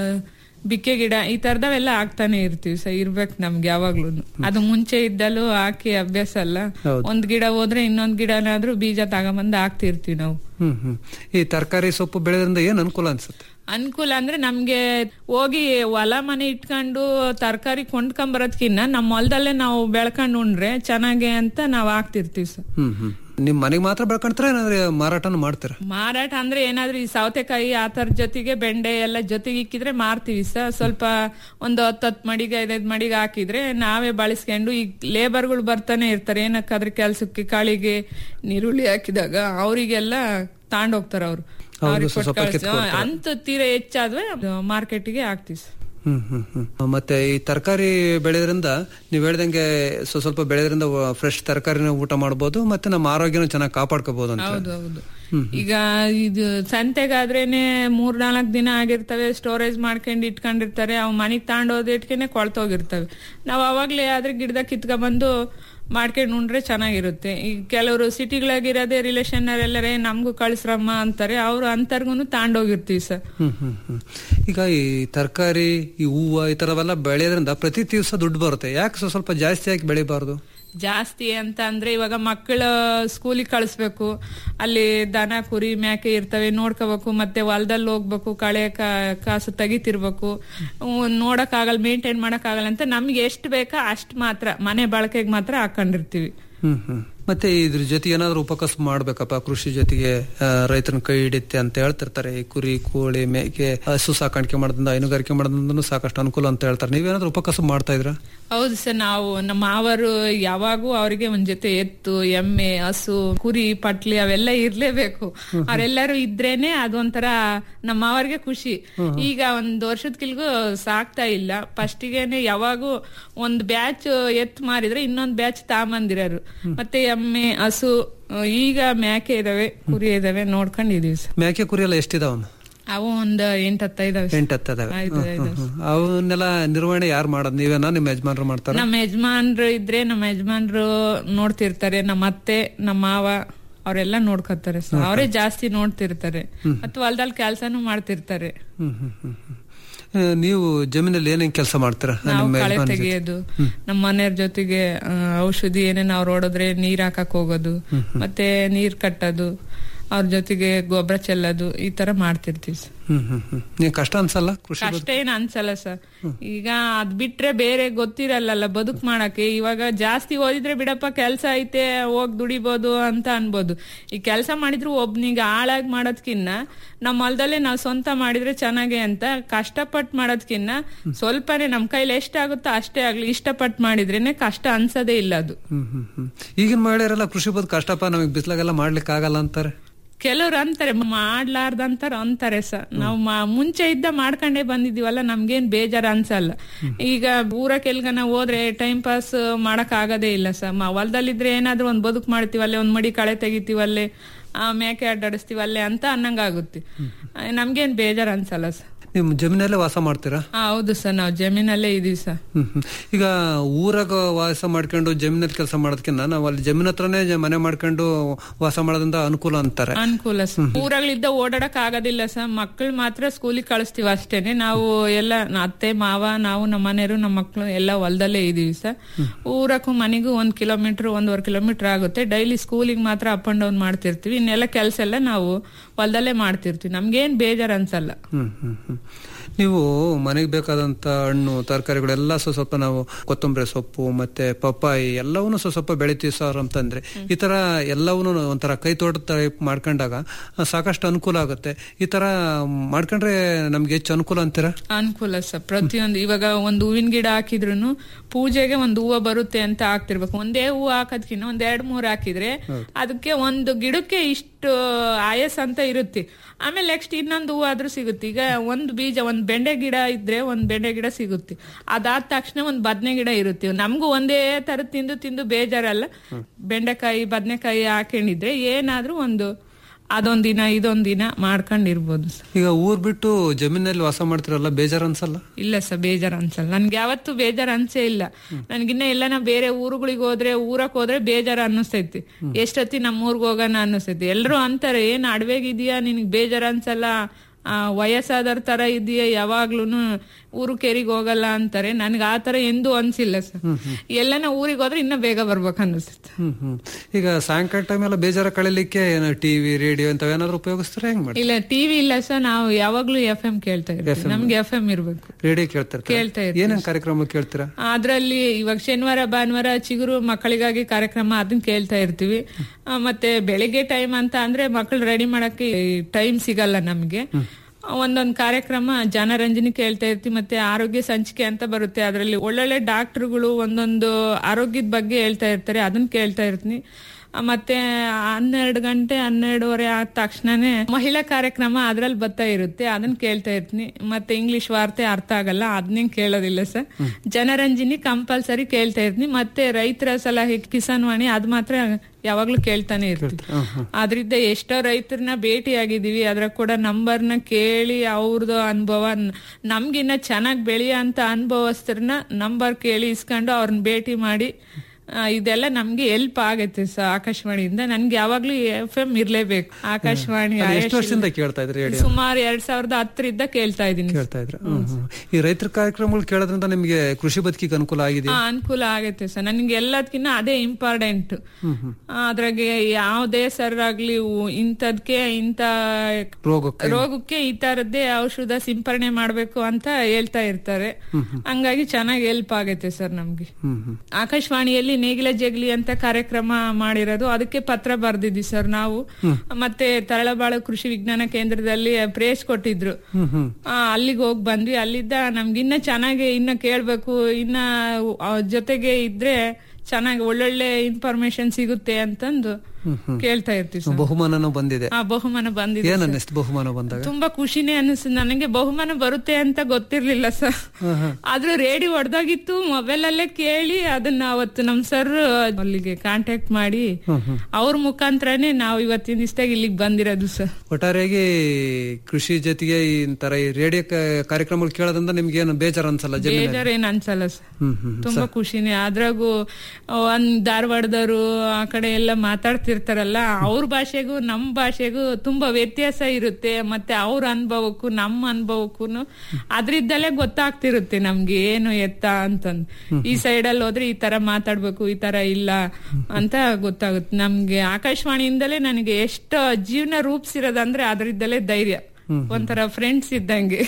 ಬಿಕ್ಕೆ ಗಿಡ ಈ ತರದವೆಲ್ಲ ಹಾಕ್ತಾನೆ ಇರ್ತೀವಿ ಸರ್ ಇರ್ಬೇಕು ನಮ್ಗೆ ಯಾವಾಗ್ಲೂ ಅದು ಮುಂಚೆ ಇದ್ದಲ್ಲೂ ಹಾಕಿ ಅಭ್ಯಾಸ ಅಲ್ಲ ಹೌದು. ಒಂದ್ ಗಿಡ ಹೋದ್ರೆ ಇನ್ನೊಂದ್ ಗಿಡನಾದ್ರೂ ಬೀಜ ತಗೊಂಬಂದು ಹಾಕ್ತಿರ್ತೀವಿ ನಾವು ಹ್ಮ್ ಹ್ಮ್ ಈ ತರಕಾರಿ ಸೊಪ್ಪು ಬೆಳೆದ್ರಿಂದ ಏನ್ ಅನುಕೂಲ ಅನ್ಸುತ್ತೆ ಅನುಕೂಲ ಅಂದ್ರೆ ನಮ್ಗೆ ಹೋಗಿ ಹೊಲ ಮನೆ ಇಟ್ಕೊಂಡು ತರಕಾರಿ ಕೊಂಡ್ಕೊಂಡ್ ಬರೋದ್ಕಿನ್ನ ನಮ್ಮ ಹೊಲದಲ್ಲೇ ನಾವು ಬೆಳ್ಕೊಂಡು ಉಂಡ್ರೆ ಚೆನ್ನಾಗೆ ಅಂತ ನಾವ್ ಹಾಕ್ತಿರ್ತೀವಿ ಸರ್ ಹ್ಮ್ ಹ್ಮ್ ನಿಮ್ ಮನೆಗೆ ಮಾತ್ರ ಬೆಳ್ಕೊಂಡ್ರೆ ಏನಾದ್ರೆ ಮಾರಾಟನ ಮಾಡ್ತೀರಾ ಮಾರಾಟ ಅಂದ್ರೆ ಏನಾದ್ರೂ ಈ ಸೌತೆಕಾಯಿ ಆ ತರ ಜೊತೆಗೆ ಬೆಂಡೆ ಎಲ್ಲ ಜೊತೆಗೆ ಇಕ್ಕಿದ್ರೆ ಮಾರ್ತೀವಿ ಸರ್ ಸ್ವಲ್ಪ ಒಂದು ಹತ್ತು ಹತ್ತು ಮಡಿಗೆ ಐದೈದು ಮಡಿಗೆ ಹಾಕಿದ್ರೆ ನಾವೇ ಬಳಸ್ಕೊಂಡು ಈಗ ಲೇಬರ್ಗಳು ಬರ್ತಾನೆ ಇರ್ತಾರೆ ಏನಕ್ಕಾದ್ರೆ ಕೆಲ್ಸಕ್ಕೆ ಕಾಳಿಗೆ ನೀರುಳ್ಳಿ ಹಾಕಿದಾಗ ಅವರಿಗೆಲ್ಲ ತಾಂಡೋಗ್ತಾರ ಅವ್ರು ಅವ್ರಿಗೆ ಕೊಟ್ಟು ಸ್ವಲ್ಪ ಕಳ್ಸಿ- ಕಿತ್ಕೊಡ್ತಾರೆ. ಅಂತ ತೀರಾ ಹೆಚ್ಚಾದ್ರೆ ಮಾರ್ಕೆಟ್ಗೆ ಹಾಕ್ತೀವಿ ಸರ್ ಹ್ಮ್ ಹ್ಮ್ ಹ್ಮ್ ಮತ್ತೆ ಈ ತರಕಾರಿ ಬೆಳೆದ್ರಿಂದ ನೀವ್ ಹೇಳ್ದಂಗೆ ಸ್ವ- ಸ್ವಲ್ಪ ಬೆಳೆದ್ರಿಂದ ಫ್ರೆಶ್ ತರಕಾರಿನ ಊಟ ಮಾಡ್ಬೋದು ಮತ್ತೆ ನಮ್ಮ ಆರೋಗ್ಯನ ಚೆನ್ನಾಗಿ ಕಾಪಾಡ್ಕೋಬಹುದು ಅಂತ ಹೌದು ಹೌದು ಈಗ ಇದು ಸಂತೆಗಾದ್ರೇನೆ ಮೂರ್ ನಾಲ್ಕ್ ದಿನ ಆಗಿರ್ತವೆ ಸ್ಟೋರೇಜ್ ಮಾಡ್ಕೊಂಡು ಇಟ್ಕೊಂಡಿರ್ತಾರೆ ಅವ್ ಮನಿಗ್ ತಗೊಂಡೋದ್ ಇಟ್ಕೆನೆ ಕೊಳ್ತೋಗಿರ್ತವೆ ನಾವ್ ಅವಾಗ್ಲೇ ಆದ್ರೆ ಗಿಡದಾಗ ಕಿತ್ಕೊಂಡ್ಬಂದು ಮಾಡ್ಕೊಂಡು ಉಂಡ್ರೆ ಚೆನ್ನಾಗಿರುತ್ತೆ ಈಗ ಕೆಲವರು ಸಿಟಿಗಳಾಗಿರೋದೇ ರಿಲೇಷನ್ ಎಲ್ಲರೇ ನಮ್ಗೂ ಕಳ್ಸ್ರಮ್ಮ ಅಂತಾರೆ ಅವ್ರು ಅಂತರ್ಗುನು ತಾಂಡೋಗಿರ್ತೀವಿ ಸರ್ ಹ್ಮ್ ಹ್ಮ್ ಹ್ಮ್ ಈಗ ಈ ತರಕಾರಿ ಈ ಹೂವು ಈ ತರವೆಲ್ಲ ಬೆಳೆಯೋದ್ರಿಂದ ಪ್ರತಿ ದಿವಸ ದುಡ್ಡು ಬರುತ್ತೆ ಯಾಕೆ ಸ್ವ- ಸ್ವಲ್ಪ ಜಾಸ್ತಿ ಆಗಿ ಬೆಳಿಬಾರ್ದು ಜಾಸ್ತಿ ಅಂತ ಅಂದ್ರೆ ಇವಾಗ ಮಕ್ಕಳ ಸ್ಕೂಲಿಗೆ ಕಳಿಸ್ಬೇಕು ಅಲ್ಲಿ ದನ ಕುರಿ ಮೇಕೆ ಇರ್ತವೆ ನೋಡ್ಕೋಬೇಕು ಮತ್ತೆ ಹೊಲದಲ್ಲಿ ಹೋಗ್ಬೇಕು ಕಳೆ ಕಾ- ಕಾಸು ತೆಗಿತಿರ್ಬೇಕು ನೋಡಕ್ ಆಗಲ್ಲ ಮೇಂಟೈನ್ ಮಾಡಕ್ ಆಗಲ್ಲ ಅಂತ ನಮ್ಗೆ ಎಷ್ಟು ಬೇಕಾ ಅಷ್ಟ್ ಮಾತ್ರ ಮನೆ ಬಳಕೆಗೆ ಮಾತ್ರ ಹಾಕೊಂಡಿರ್ತೀವಿ ಹ್ಮ್ ಹ್ಮ್ ಮತ್ತೆ ಇದ್ರ ಜೊತೆ ಏನಾದ್ರು ಉಪಕಸಬು ಮಾಡ್ಬೇಕಪ್ಪ ಕೃಷಿ ಜೊತೆಗೆ ಆ, ರೈತನ ಕೈ ಹಿಡಿತೆ ಅಂತ ಹೇಳ್ತಿರ್ತಾರೆ ಈ ಕುರಿ ಕೋಳಿ ಮೇಕೆ ಹಸು ಸಾಕಾಣಿಕೆ ಮಾಡೋದ್ರಿಂದ ಹೈನುಗಾರಿಕೆ ಮಾಡೋದ್ರಿಂದ ಸಾಕಷ್ಟು ಅನುಕೂಲ ಅಂತ ಹೇಳ್ತಾರೆ ನೀವೇನಾದ್ರೂ ಉಪಕಸಬು ಮಾಡ್ತಾ ಇದ್ರ ಹೌದು ಸರ್ ನಾವು ನಮ್ಮ ಮಾವರು ಯಾವಾಗೂ ಅವರಿಗೆ ಒಂದ್ ಜೊತೆ ಎತ್ತು ಎಮ್ಮೆ ಹಸು ಕುರಿ ಪಟ್ಲಿ ಅವೆಲ್ಲ ಇರ್ಲೇಬೇಕು ಅವರೆಲ್ಲರೂ ಇದ್ರೇನೆ ಅದೊಂಥರ ನಮ್ಮ ಮಾವರ್ಗೆ ಖುಷಿ ಈಗ ಒಂದ್ ವರ್ಷದ ಕಿಲ್ಗೂ ಸಾಕ್ತಾ ಇಲ್ಲ ಫಸ್ಟಿಗೆನೆ ಯಾವಾಗೂ ಒಂದ್ ಬ್ಯಾಚ್ ಎತ್ ಮಾರಿದ್ರೆ ಇನ್ನೊಂದ್ ಬ್ಯಾಚ್ ತಾಂಬಂದಿರೋರು ಮತ್ತೆ ಎಮ್ಮೆ ಹಸು ಈಗ ಮೇಕೆ ಇದಾವೆ ಕುರಿ ಇದಾವೆ ನೋಡ್ಕೊಂಡಿದೀವಿ ಸರ್ ಮೇಕೆ ಕುರಿ ಎಲ್ಲ ಎಷ್ಟಿದಾವ ಅವು ಒಂದ್ ಎಂಟ್ ಹತ್ತೈದಾವೆ ಸರ್. ಎಂಟು ಹತ್ತದಾವೆ ಐದು, ಐದು. ಅವನ್ನೆಲ್ಲ ನಿರ್ವಹಣೆ ಯಾರು ಮಾಡೋದು ನೀವೇನಾ ನಿಮ್ಮ ಯಜಮಾನ್ರು ಮಾಡ್ತಾರ ನಮ್ಮ ಯಜಮಾನ್ರು ಇದ್ರೆ ನಮ್ಮ ಯಜಮಾನ್ರು ನೋಡ್ತಿರ್ತಾರೆ ನಮ್ಮ ಅತ್ತೆ ನಮ್ಮ ಮಾವ ಅವರೆಲ್ಲ ನೋಡ್ಕೊತಾರೆ ಸರ್ ಅವರೇ ಜಾಸ್ತಿ ನೋಡ್ತಿರ್ತಾರೆ ಮತ್ತು ಹೊಲದಲ್ಲಿ ಕೆಲಸನೂ ಮಾಡ್ತಿರ್ತಾರೆ ಹ್ಮ್ ಹ್ಮ್ ಹ್ಮ್ ಹ್ಮ್. ಆ, ನೀವು ಜಮೀನಲ್ಲಿ ಏನೇನ್ ಕೆಲಸ ಮಾಡ್ತೀರಾ ನಾವು ನಿಮ್ಮ ಕಳೆ ಯಜಮಾನ್ರ ಜೊತೆ? ತೆಗೆಯೋದು ನಮ್ಮ ಮನೆಯವ್ರ ಜೊತೆಗೆ ಆ, ಔಷಧಿ ಏನೇನು ಅವ್ರು ಹೊಡೆದ್ರೆ ನೀರ್ ಹಾಕಕ್ ಹೋಗೋದು ಮತ್ತೆ ನೀರ್ ಕಟ್ಟೋದು ಅವ್ರ ಜೊತೆಗೆ ಗೊಬ್ಬರ ಚೆಲ್ಲೋದು ಈ ತರ ಮಾಡ್ತಿರ್ತೀವಿ ಸರ್ ಹ್ಮ್ ಹ್ಮ್ ಹ್ಮ್ ನೀವು ಕಷ್ಟ ಅನ್ಸಲ್ಲ ಕೃಷಿ ಕಷ್ಟ ಏನ್ ಅನ್ಸಲ್ಲ ಸರ್ ಈಗ ಅದ್ ಬಿಟ್ರೆ ಬೇರೆ ಗೊತ್ತಿರಲ್ಲ ಬದುಕ್ ಮಾಡಕ್ಕೆ ಇವಾಗ ಜಾಸ್ತಿ ಓದಿದ್ರೆ ಬಿಡಪ್ಪ ಕೆಲ್ಸ ಐತೆ ಹೋಗ್ ದುಡಿಬೋದು ಅಂತ ಅನ್ಬೋದು ಈ ಕೆಲಸ ಮಾಡಿದ್ರು ಒಬ್ನಿಗೆ ಆಳಾಗಿ ಮಾಡೋದ್ಕಿನ್ನ ನಮ್ಮ ಹೊಲದಲ್ಲೇ ನಾವು ಸ್ವಂತ ಮಾಡಿದ್ರೆ ಚೆನ್ನಾಗೆ ಅಂತ ಕಷ್ಟಪಟ್ಟು ಮಾಡೋದ್ಕಿನ್ನ ಸ್ವಲ್ಪನೇ ನಮ್ ಕೈಲಿ ಎಷ್ಟಾಗುತ್ತೋ ಅಷ್ಟೇ ಆಗ್ಲಿ ಇಷ್ಟಪಟ್ಟು ಮಾಡಿದ್ರೇನೆ ಕಷ್ಟ ಅನ್ಸದೇ ಇಲ್ಲ ಅದು ಹ್ಮ್ ಹ್ಮ್ ಹ್ಮ್ ಈಗಿನ ಮಹಿಳೆಯರೆಲ್ಲ ಕೃಷಿ ಬದುಕು ಕಷ್ಟಪ್ಪ ನಮಗೆ ಬಿಸ್ಲಾಗೆಲ್ಲ ಮಾಡ್ಲಿಕ್ಕೆ ಆಗಲ್ಲ ಅಂತಾರೆ ಕೆಲವ್ರು ಅಂತಾರೆ ಮಾಡ್ಲಾರ್ದಂತಾರ ಅಂತಾರೆ ಸರ್ ನಾವು ಮಾ- ಮುಂಚೆ ಇದ್ದ ಮಾಡ್ಕೊಂಡೇ ಬಂದಿದೀವಲ್ಲ ನಮ್ಗೇನ್ ಬೇಜಾರ್ ಅನ್ಸಲ್ಲ ಈಗ ಊರಕ್ಕೆ ಎಲ್ಗನ ಹೋದ್ರೆ ಟೈಮ್ ಪಾಸ್ ಮಾಡಕ್ ಆಗದೇ ಇಲ್ಲ ಸರ್ ಹೊಲದಲ್ಲಿದ್ರೆ ಏನಾದ್ರೂ ಒಂದ್ ಬದುಕು ಮಾಡ್ತೀವಲ್ಲೇ ಒಂದ್ ಮಡಿ ಕಳೆ ತೆಗಿತೀವಲ್ಲೇ ಆ ಮೇಕೆ ಅಡ್ಡಾಡಿಸ್ತೀವಲ್ಲೇ ಅಂತ ಅನ್ನಂಗಾಗುತ್ತೆ ಆ, ನಮ್ಗೇನ್ ಬೇಜಾರ್ ಅನ್ಸಲ್ಲ ಸರ್ ನೀವು ಜಮೀನಲ್ಲೇ ವಾಸ ಮಾಡ್ತೀರಾ ಆ, ಹೌದು ಸರ್ ನಾವು ಜಮೀನಲ್ಲೇ ಇದೀವಿ ಸರ್ ಹ್ಮ್ ಹ್ಮ್. ಈಗ ಊರಾಗ ವಾಸ ಮಾಡ್ಕೊಂಡು ಜಮೀನಲ್ಲಿ ಕೆಲಸ ಮಾಡೋದಕ್ಕಿಂತ ನಾವು ಅಲ್ಲಿ ಜಮೀನ್ ಹತ್ರನೇ ಜ- ಮನೆ ಮಾಡ್ಕೊಂಡು ವಾಸ ಮಾಡೋದ್ರಿಂದ ಅನುಕೂಲ ಅಂತಾರೆ ಅನುಕೂಲ ಸರ್ ಊರಾಗಳಿದ್ದ ಓಡಾಡಕ್ ಆಗೋದಿಲ್ಲ ಸರ್ ಮಕ್ಕಳು ಮಾತ್ರ ಸ್ಕೂಲಿಗೆ ಕಳಿಸ್ತೀವಿ ಅಷ್ಟೇನೆ ನಾವು ಎಲ್ಲ ನ- ಅತ್ತೆ ಮಾವ ನಾವು ನಮ್ಮ ಮನೆಯವರು ನಮ್ಮ ಮಕ್ಕಳು ಎಲ್ಲ ಹೊಲದಲ್ಲೇ ಇದೀವಿ ಸರ್ ಊರಕ್ಕೂ ಮನೆಗೂ ಒಂದ್ ಕಿಲೋಮೀಟರ್ ಒಂದೂವರೆ ಕಿಲೋಮೀಟರ್ ಆಗುತ್ತೆ ಡೈಲಿ ಸ್ಕೂಲಿಗೆ ಮಾತ್ರ ಅಪ್ ಅಂಡ್ ಡೌನ್ ಮಾಡ್ತಿರ್ತೀವಿ ಇನ್ನೆಲ್ಲ ಕೆಲಸ ಎಲ್ಲ ನಾವು ಹೊಲದಲ್ಲೇ ಮಾಡ್ತಿರ್ತೀವಿ ನಮ್ಗೇನ್ ಬೇಜಾರ್ ಅನ್ಸಲ್ಲ ಹ್ಮ್ ಹ್ಮ್ ಹ್ಮ್. ನೀವು ಮನೆಗೆ ಬೇಕಾದಂತ ಹಣ್ಣು ತರಕಾರಿಗಳೆಲ್ಲ ಸ್ವಲ್ಪ ಸ್ವಲ್ಪ ನಾವು ಕೊತ್ತಂಬರಿ ಸೊಪ್ಪು ಮತ್ತೆ ಪಪ್ಪಾಯಿ ಎಲ್ಲವನ್ನೂ ಸ್ವಲ್ಪ ಸ್ವಲ್ಪ ಬೆಳಿತೀವಿ ಸರ್ ಅಂತಂದ್ರೆ ಈ ತರ ಎಲ್ಲವನ್ನೂ ಒಂಥರ ಕೈ ತೋಟದ ಟೈಪ್ ಮಾಡ್ಕೊಂಡಾಗ ಆ, ಸಾಕಷ್ಟು ಅನುಕೂಲ ಆಗುತ್ತೆ ಈ ತರ ಮಾಡ್ಕೊಂಡ್ರೆ ನಮ್ಗೆ ಹೆಚ್ಚು ಅನುಕೂಲ ಅಂತೀರಾ ಅನುಕೂಲ ಸರ್ ಪ್ರತಿಯೊಂದು ಇವಾಗ ಒಂದು ಹೂವಿನ ಗಿಡ ಹಾಕಿದ್ರು ಪೂಜೆಗೆ ಒಂದು ಹೂವು ಬರುತ್ತೆ ಅಂತ ಹಾಕ್ತಿರ್ಬೇಕು ಒಂದೇ ಹೂವು ಹಾಕೋದ್ಕಿನ್ನ ಒಂದ್ ಎರಡ್ ಮೂರ್ ಹಾಕಿದ್ರೆ ಅದಕ್ಕೆ ಒಂದು ಗಿಡಕ್ಕೆ ಇಷ್ಟು ಆಯಸ್ ಅಂತ ಇರುತ್ತೆ ಆಮೇಲೆ ನೆಕ್ಸ್ಟ್ ಇನ್ನೊಂದು ಹೂವು ಆದ್ರೂ ಸಿಗುತ್ತೆ ಈಗ ಒಂದು ಬೀಜ ಒಂದ್ ಬೆಂಡೆ ಗಿಡ ಇದ್ರೆ ಒಂದ್ ಬೆಂಡೆ ಗಿಡ ಸಿಗುತ್ತೆ ಅದಾದ ತಕ್ಷಣ ಒಂದ್ ಬದನೆ ಗಿಡ ಇರುತ್ತೆ ನಮಗೂ ಒಂದೇ ತರ ತಿಂದು ತಿಂದು ಬೇಜಾರಲ್ಲ ಬೆಂಡೆಕಾಯಿ ಬದನೆಕಾಯಿ ಹಾಕೊಂಡಿದ್ರೆ ಏನಾದ್ರೂ ಒಂದು ಅದೊಂದ್ ದಿನ ಇದೊಂದ್ ದಿನ ಮಾಡ್ಕೊಂಡಿರ್ಬೋದು ಸರ್ ಈಗ ಊರ್ ಬಿಟ್ಟು ಜಮೀನಲ್ಲಿ ವಾಸ ಮಾಡ್ತಿರಲ್ಲ ಬೇಜಾರ್ ಅನ್ಸಲ್ಲ ಇಲ್ಲ ಸರ್ ಬೇಜಾರ್ ಅನ್ಸಲ್ಲ ನನ್ಗೆ ಯಾವತ್ತೂ ಬೇಜಾರ್ ಅನ್ಸೇ ಇಲ್ಲ ನನ್ಗಿನ್ನ ಎಲ್ಲನ ಬೇರೆ ಊರುಗಳಿಗೆ ಹೋದ್ರೆ ಊರಕ್ ಹೋದ್ರೆ ಬೇಜಾರ್ ಅನ್ನಿಸ್ತೈತಿ ಎಷ್ಟೊತ್ತಿ ನಮ್ಮ ಊರ್ಗ್ ಹೋಗೋಣ ಅನ್ನಿಸ್ತೈತಿ ಎಲ್ರು ಅಂತಾರೆ ಏನ್ ಅಡ್ವೆಗಿದ್ಯಾ ನಿನಗ್ ಬೇಜಾರ್ ಅನ್ಸಲ್ಲ ಆ ವಯಸ್ಸಾದವ್ರ ತರ ಇದೆಯಾ ಯಾವಾಗ್ಲೂನು ಊರು ಕೇರಿಗೆ ಹೋಗಲ್ಲ ಅಂತಾರೆ ನನ್ಗೆ ಆ ತರ ಎಂದೂ ಅನ್ಸಿಲ್ಲ ಸರ್ ಎಲ್ಲನ ಊರಿಗೆ ಹೋದ್ರೆ ಇನ್ನ ಬೇಗ ಬರ್ಬೇಕು ಅನ್ನಿಸುತ್ತೆ ಹ್ಮ್ ಹ್ಮ್ ಈಗ ಸಾಯಂಕಾಲ ಟೈಮ್ ಎಲ್ಲ ಬೇಜಾರ ಕಳಿಲಿಕ್ಕೆ ಏನೋ ಟಿವಿ ರೇಡಿಯೋ ಇಂಥವೇನಾದ್ರು ಉಪಯೋಗಿಸ್ತಾರೆ ಹೆಂಗ್ ಮಾಡಿ ಇಲ್ಲ ಟಿವಿ ಇಲ್ಲ ಸರ್ ನಾವು ಯಾವಾಗ್ಲೂ ಎಫ್ ಎಂ ಕೇಳ್ತಾ ಇರ್ತೀವಿ ನಮ್ಗೆ ಎಫ್ ಎಂ ಇರ್ಬೇಕು ರೇಡಿಯೋ ಕೇಳ್ತಿರ್ತಾರೆ ಕೇಳ್ತಾ ಇರ್ತೀವಿ. ಏನೇನ್ ಕಾರ್ಯಕ್ರಮ ಕೇಳ್ತೀರಾ ಅದ್ರಲ್ಲಿ ಇವಾಗ ಶನಿವಾರ ಭಾನುವಾರ ಚಿಗುರು ಮಕ್ಕಳಿಗಾಗಿ ಕಾರ್ಯಕ್ರಮ ಅದನ್ನ ಕೇಳ್ತಾ ಇರ್ತೀವಿ ಆ, ಮತ್ತೆ ಬೆಳಿಗ್ಗೆ ಟೈಮ್ ಅಂತ ಅಂದ್ರೆ ಮಕ್ಕಳು ರೆಡಿ ಮಾಡಕ್ಕೆ ಟೈಮ್ ಸಿಗಲ್ಲ ನಮ್ಗೆ ಒಂದೊಂದು ಕಾರ್ಯಕ್ರಮ ಜನರಂಜನೆ ಕೇಳ್ತಾ ಇರ್ತೀವಿ ಮತ್ತೆ ಆರೋಗ್ಯ ಸಂಚಿಕೆ ಅಂತ ಬರುತ್ತೆ ಅದರಲ್ಲಿ ಒಳ್ಳೊಳ್ಳೆ ಡಾಕ್ಟರ್ಗಳು ಒಂದೊಂದು ಆರೋಗ್ಯದ ಬಗ್ಗೆ ಹೇಳ್ತಾ ಇರ್ತಾರೆ ಅದನ್ನ ಕೇಳ್ತಾ ಇರ್ತೀನಿ ಆ, ಮತ್ತೆ ಹನ್ನೆರಡು ಗಂಟೆ ಹನ್ನೆರಡುವರೆ ಆದ ತಕ್ಷಣನೇ ಮಹಿಳಾ ಕಾರ್ಯಕ್ರಮ ಅದ್ರಲ್ಲಿ ಬರ್ತಾ ಇರುತ್ತೆ ಅದನ್ನ ಕೇಳ್ತಾ ಇರ್ತೀನಿ ಮತ್ತೆ ಇಂಗ್ಲಿಷ್ ವಾರ್ತೆ ಅರ್ಥ ಆಗಲ್ಲ ಅದನ್ನೇ ಕೇಳೋದಿಲ್ಲ ಸರ್ ಜನರಂಜನಿ ಕಂಪಲ್ಸರಿ ಕೇಳ್ತಾ ಇರ್ತೀನಿ ಮತ್ತೆ ರೈತರ ಸಲಹೆ ಕಿಸಾನ್ ವಾಣಿ ಅದ್ ಮಾತ್ರ ಯಾವಾಗ್ಲೂ ಕೇಳ್ತಾನೆ ಇರ್ತೀನಿ ಅದ್ರಿಂದ ಎಷ್ಟೋ ರೈತರನ್ನ ಭೇಟಿ ಆಗಿದೀವಿ ಅದ್ರ ಕೂಡ ನಂಬರ್ನ ಕೇಳಿ ಅವ್ರದ್ದು ಅನುಭವ ನ್- ನಮ್ಗಿನ್ನ ಚೆನ್ನಾಗಿ ಬೆಳೆಯೋ ಅಂತ ಅನುಭವಸ್ಥರನ್ನ ನಂಬರ್ ಕೇಳಿ ಇಸ್ಕೊಂಡು ಅವ್ರನ್ನ ಭೇಟಿ ಮಾಡಿ ಆ, ಇದೆಲ್ಲ ನಮ್ಗೆ ಹೆಲ್ಪ್ ಆಗತ್ತೆ ಸರ್ ಆಕಾಶವಾಣಿಯಿಂದ ನನ್ಗೆ ಯಾವಾಗ್ಲೂ ಎಫ್ ಎಂ ಇರ್ಲೇಬೇಕು ಆಕಾಶವಾಣಿ ಅದು ಎಷ್ಟು ಆಯಾ ವರ್ಷದಿಂದ ಕೇಳ್ತಾ ಇದ್ರಿ ರೇಡಿಯೋ ಸುಮಾರು ಎರಡ್ ಸಾವಿರದ ಹತ್ತರಿಂದ ಕೇಳ್ತಾ ಇದ್ದೀನಿ ಕೇಳ್ತಾ ಇದ್ರ ಈ ರೈತರ ಕಾರ್ಯಕ್ರಮಗಳು ಕೇಳೋದ್ರಿಂದ ನಿಮ್ಗೆ ಕೃಷಿ ಬದುಕಿಗೆ ಅನುಕೂಲ ಆಗಿದೆ ಹಾ, ಅನುಕೂಲ ಆಗತ್ತೆ ಸರ್ ನನ್ಗೆ ಎಲ್ಲದಕ್ಕಿಂತ ಅದೇ ಇಂಪಾರ್ಟೆಂಟ್ ಅದ್ರಾಗೆ ಯಾವ್ದೇ ಸರ್ ಆಗ್ಲಿ ಉ- ಇಂಥದ್ಕೆ ಇಂಥ ರೋಗಕ್ಕೆ ರೋಗಕ್ಕೆ ಈ ತರದ್ದೇ ಔಷಧ ಸಿಂಪರಣೆ ಮಾಡ್ಬೇಕು ಅಂತ ಹೇಳ್ತಾ ಇರ್ತಾರೆ ಹಂಗಾಗಿ ಚೆನ್ನಾಗಿ ಹೆಲ್ಪ್ ಆಗತ್ತೆ ಸರ್ ನಮ್ಗೆ ಹ್ಮ್ ಹ್ಮ್ ಆಕಾಶವಾಣಿಯಲ್ಲಿ ನೇಗಿಲ ಜಗ್ಲಿ ಅಂತ ಕಾರ್ಯಕ್ರಮ ಮಾಡಿರೋದು ಅದಕ್ಕೆ ಪತ್ರ ಬರ್ದಿದ್ವಿ ಸರ್ ನಾವು ಮತ್ತೆ ತರಳಬಾಳು ಕೃಷಿ ವಿಜ್ಞಾನ ಕೇಂದ್ರದಲ್ಲಿ ಪ್ರೇಸ್ ಕೊಟ್ಟಿದ್ರು ಹ್ಮ್ ಹ್ಮ್ ಆ, ಅಲ್ಲಿಗೆ ಹೋಗಿ ಬಂದ್ವಿ ಅಲ್ಲಿದ್ದ ನಮ್ಗೆ ಇನ್ನ ಚೆನ್ನಾಗಿ ಇನ್ನ ಕೇಳ್ಬೇಕು ಇನ್ನ ಆ, ಜೊತೆಗೆ ಇದ್ರೆ ಚೆನ್ನಾಗಿ ಒಳ್ಳೊಳ್ಳೆ ಇನ್ಫಾರ್ಮೇಶನ್ ಸಿಗುತ್ತೆ ಅಂತಂದು ಕೇಳ್ತಾ ಇರ್ತೀವಿ ಸರ್ ಬಹುಮಾನನೂ ಬಂದಿದೆ ಆ ಬಹುಮಾನ ಬಂದಿದೆ ಏನ್ ಅನ್ನಿಸ್ತು ಬಹುಮಾನ ಬಂದಾಗ ತುಂಬಾ ಖುಷಿನೇ ಅನಿಸ್ತು ನನಗೆ ಬಹುಮಾನ ಬರುತ್ತೆ ಅಂತ ಗೊತ್ತಿರ್ಲಿಲ್ಲ ಸರ್ ಆದ್ರೂ ರೇಡಿಯೋ ಹೊಡೆದಾಗಿತ್ತು ಮೊಬೈಲ್ ಅಲ್ಲೇ ಕೇಳಿ ಅದನ್ನ ಅವತ್ತು ನಮ್ ಸರ್ ಅಲ್ಲಿಗೆ ಕಾಂಟ್ಯಾಕ್ಟ್ ಮಾಡಿ ಅವ್ರ ಮುಖಾಂತರನೇ ನಾವು ಇವತ್ತಿನ ದಿವಸದಾಗ ಇಲ್ಲಿಗೆ ಬಂದಿರೋದು ಸರ್ ಒಟ್ಟಾರೆಯಾಗಿ ಕೃಷಿ ಜೊತೆಗೆ ಈ ತರ ಈ ರೇಡಿಯೋ ಕಾರ್ಯಕ್ರಮಗಳು ಕೇಳೋದ್ರಿಂದ ನಿಮ್ಗೆ ಏನು ಬೇಜಾರು ಅನ್ಸಲ್ಲ ಜಮೀನು ಬೇಜಾರೇನ್ ಅನ್ಸಲ್ಲ ಸರ್ ಹ್ಮ್ ಹ್ಮ್ ತುಂಬಾ ಖುಷಿನೇ ಅದ್ರಾಗೂ ಒಂದ್ ಧಾರವಾಡದವರು ಆ ಕಡೆ ಎಲ್ಲ ಮಾತಾಡ್ತಿರ್ತಾರಲ್ಲ ಅವ್ರ ಭಾಷೆಗೂ ನಮ್ ಭಾಷೆಗೂ ತುಂಬಾ ವ್ಯತ್ಯಾಸ ಇರುತ್ತೆ ಮತ್ತೆ ಅವ್ರ ಅನುಭವಕ್ಕೂ ನಮ್ಮ ಅನುಭವಕ್ಕೂ ಅದ್ರಿದ್ದಲೇ ಗೊತ್ತಾಗ್ತಿರುತ್ತೆ ನಮ್ಗೆ ಏನು ಎತ್ತ ಅಂತಂದ್ ಈ ಸೈಡ್ ಅಲ್ಲಿ ಹೋದ್ರೆ ಈ ತರ ಮಾತಾಡ್ಬೇಕು ಈ ತರ ಇಲ್ಲ ಅಂತ ಗೊತ್ತಾಗುತ್ತೆ ನಮ್ಗೆ ಆಕಾಶವಾಣಿಯಿಂದಲೇ ನನಗೆ ಎಷ್ಟು ಜೀವನ ರೂಪಿಸಿರೋದಂದ್ರೆ ಅದ್ರಿದ್ದಲೇ ಧೈರ್ಯ ಒಂಥರ ಫ್ರೆಂಡ್ಸ್ ಇದ್ದಂಗೆ